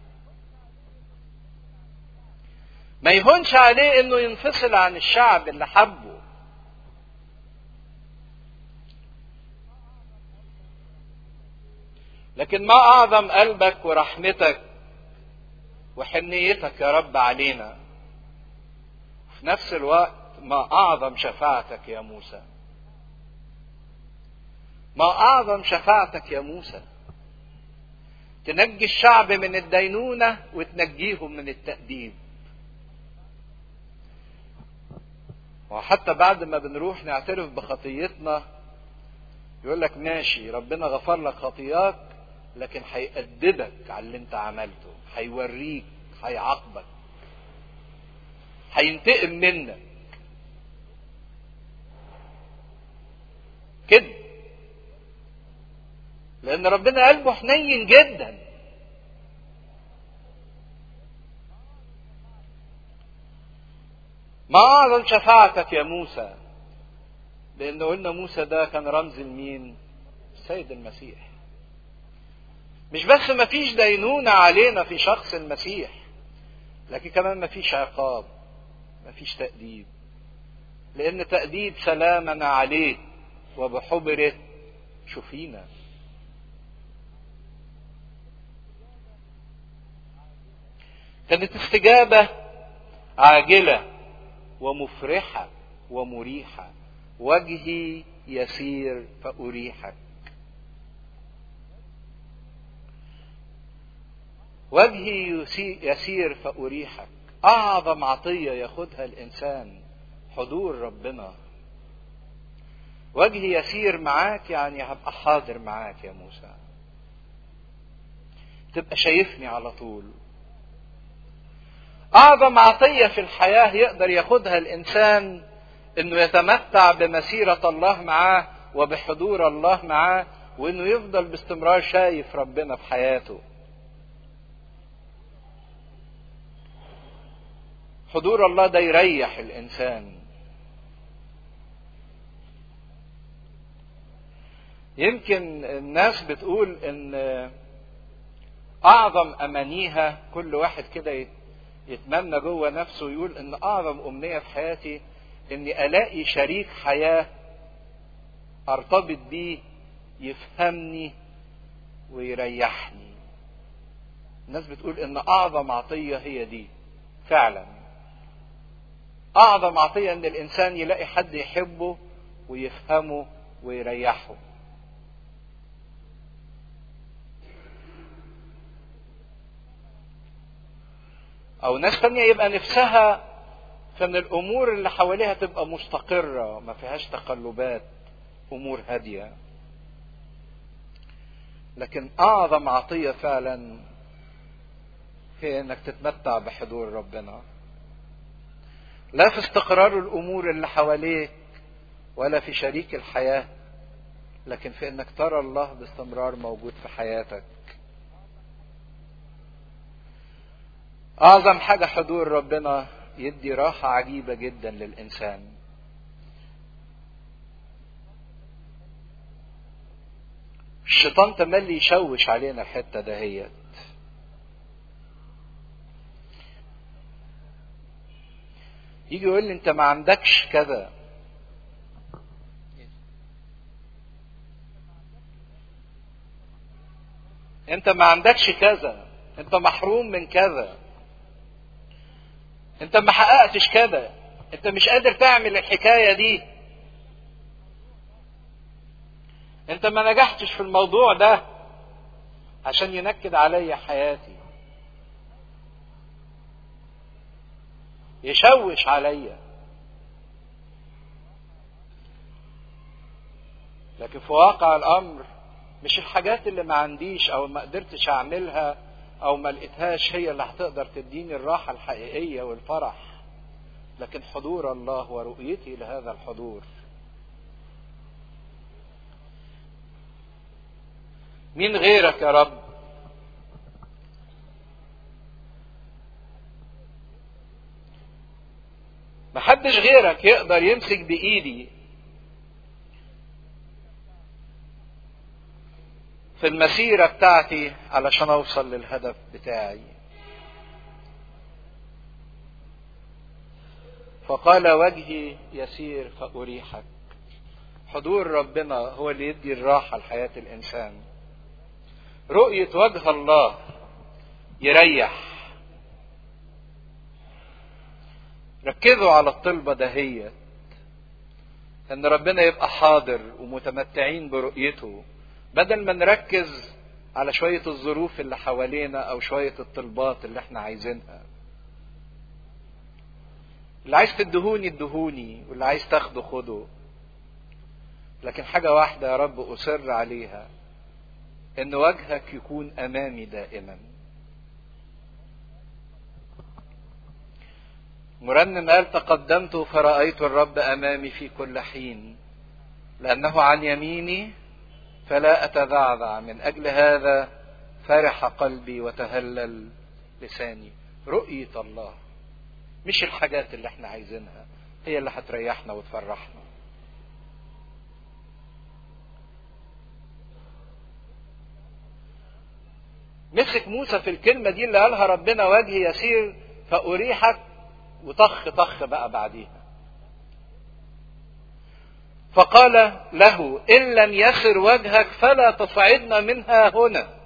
ما يهونش عليه انه ينفصل عن الشعب اللي حبه لكن ما اعظم قلبك ورحمتك وحنيتك يا رب علينا في نفس الوقت ما اعظم شفاعتك يا موسى ما اعظم شفاعتك يا موسى تنجي الشعب من الدينونه وتنجيهم من التاديب وحتى بعد ما بنروح نعترف بخطيتنا يقول لك ماشي ربنا غفر لك خطيئات لكن هيأدبك على اللي انت عملته هيوريك هيعاقبك هينتقم منك كده لان ربنا قلبه حنين جدا ما اعظم شفاعتك يا موسى لان قلنا موسى ده كان رمز لمين السيد المسيح مش بس ما فيش دينونة علينا في شخص المسيح لكن كمان ما فيش عقاب ما فيش تأديب لأن تأديب سلامنا عليه وبحبره شفينا كانت استجابة عاجلة ومفرحة ومريحة وجهي يسير فأريحك وجهي يسير فأريحك أعظم عطية ياخدها الإنسان حضور ربنا وجهي يسير معاك يعني هبقى حاضر معاك يا موسى تبقى شايفني على طول أعظم عطية في الحياة يقدر ياخدها الإنسان إنه يتمتع بمسيرة الله معاه وبحضور الله معاه وإنه يفضل باستمرار شايف ربنا في حياته. حضور الله ده يريح الإنسان. يمكن الناس بتقول إن أعظم أمانيها كل واحد كده يتمنى جوه نفسه يقول ان اعظم امنيه في حياتي اني الاقي شريك حياه ارتبط بيه يفهمني ويريحني الناس بتقول ان اعظم عطيه هي دي فعلا اعظم عطيه ان الانسان يلاقي حد يحبه ويفهمه ويريحه او ناس تانية يبقى نفسها في ان الامور اللي حواليها تبقى مستقرة ما فيهاش تقلبات امور هادية لكن اعظم عطية فعلا هي انك تتمتع بحضور ربنا لا في استقرار الامور اللي حواليك ولا في شريك الحياة لكن في انك ترى الله باستمرار موجود في حياتك أعظم حاجة حضور ربنا يدي راحة عجيبة جدا للإنسان. الشيطان تملي يشوش علينا الحتة دهيت. يجي يقول لي أنت ما عندكش كذا. أنت ما عندكش كذا. أنت محروم من كذا. انت ما حققتش كده انت مش قادر تعمل الحكايه دي انت ما نجحتش في الموضوع ده عشان ينكد عليا حياتي يشوش عليا لكن في واقع الامر مش الحاجات اللي ما عنديش او ما قدرتش اعملها او ما لقيتهاش هي اللي هتقدر تديني الراحة الحقيقية والفرح لكن حضور الله ورؤيتي لهذا الحضور مين غيرك يا رب محدش غيرك يقدر يمسك بايدي في المسيرة بتاعتي علشان أوصل للهدف بتاعي. فقال وجهي يسير فأريحك. حضور ربنا هو اللي يدي الراحة لحياة الإنسان. رؤية وجه الله يريح. ركزوا على الطلبة دهيت. إن ربنا يبقى حاضر ومتمتعين برؤيته بدل ما نركز على شوية الظروف اللي حوالينا أو شوية الطلبات اللي احنا عايزينها. اللي عايز تدهوني ادهوني واللي عايز تاخده خده. لكن حاجة واحدة يا رب أصر عليها إن وجهك يكون أمامي دائما. مرنم قال تقدمت فرأيت الرب أمامي في كل حين لأنه عن يميني فلا أتذعذع من أجل هذا فرح قلبي وتهلل لساني رؤية الله مش الحاجات اللي احنا عايزينها هي اللي هتريحنا وتفرحنا مسك موسى في الكلمة دي اللي قالها ربنا وجهي يسير فأريحك وطخ طخ بقى بعديها فقال له إن لم يسر وجهك فلا تصعدنا منها هنا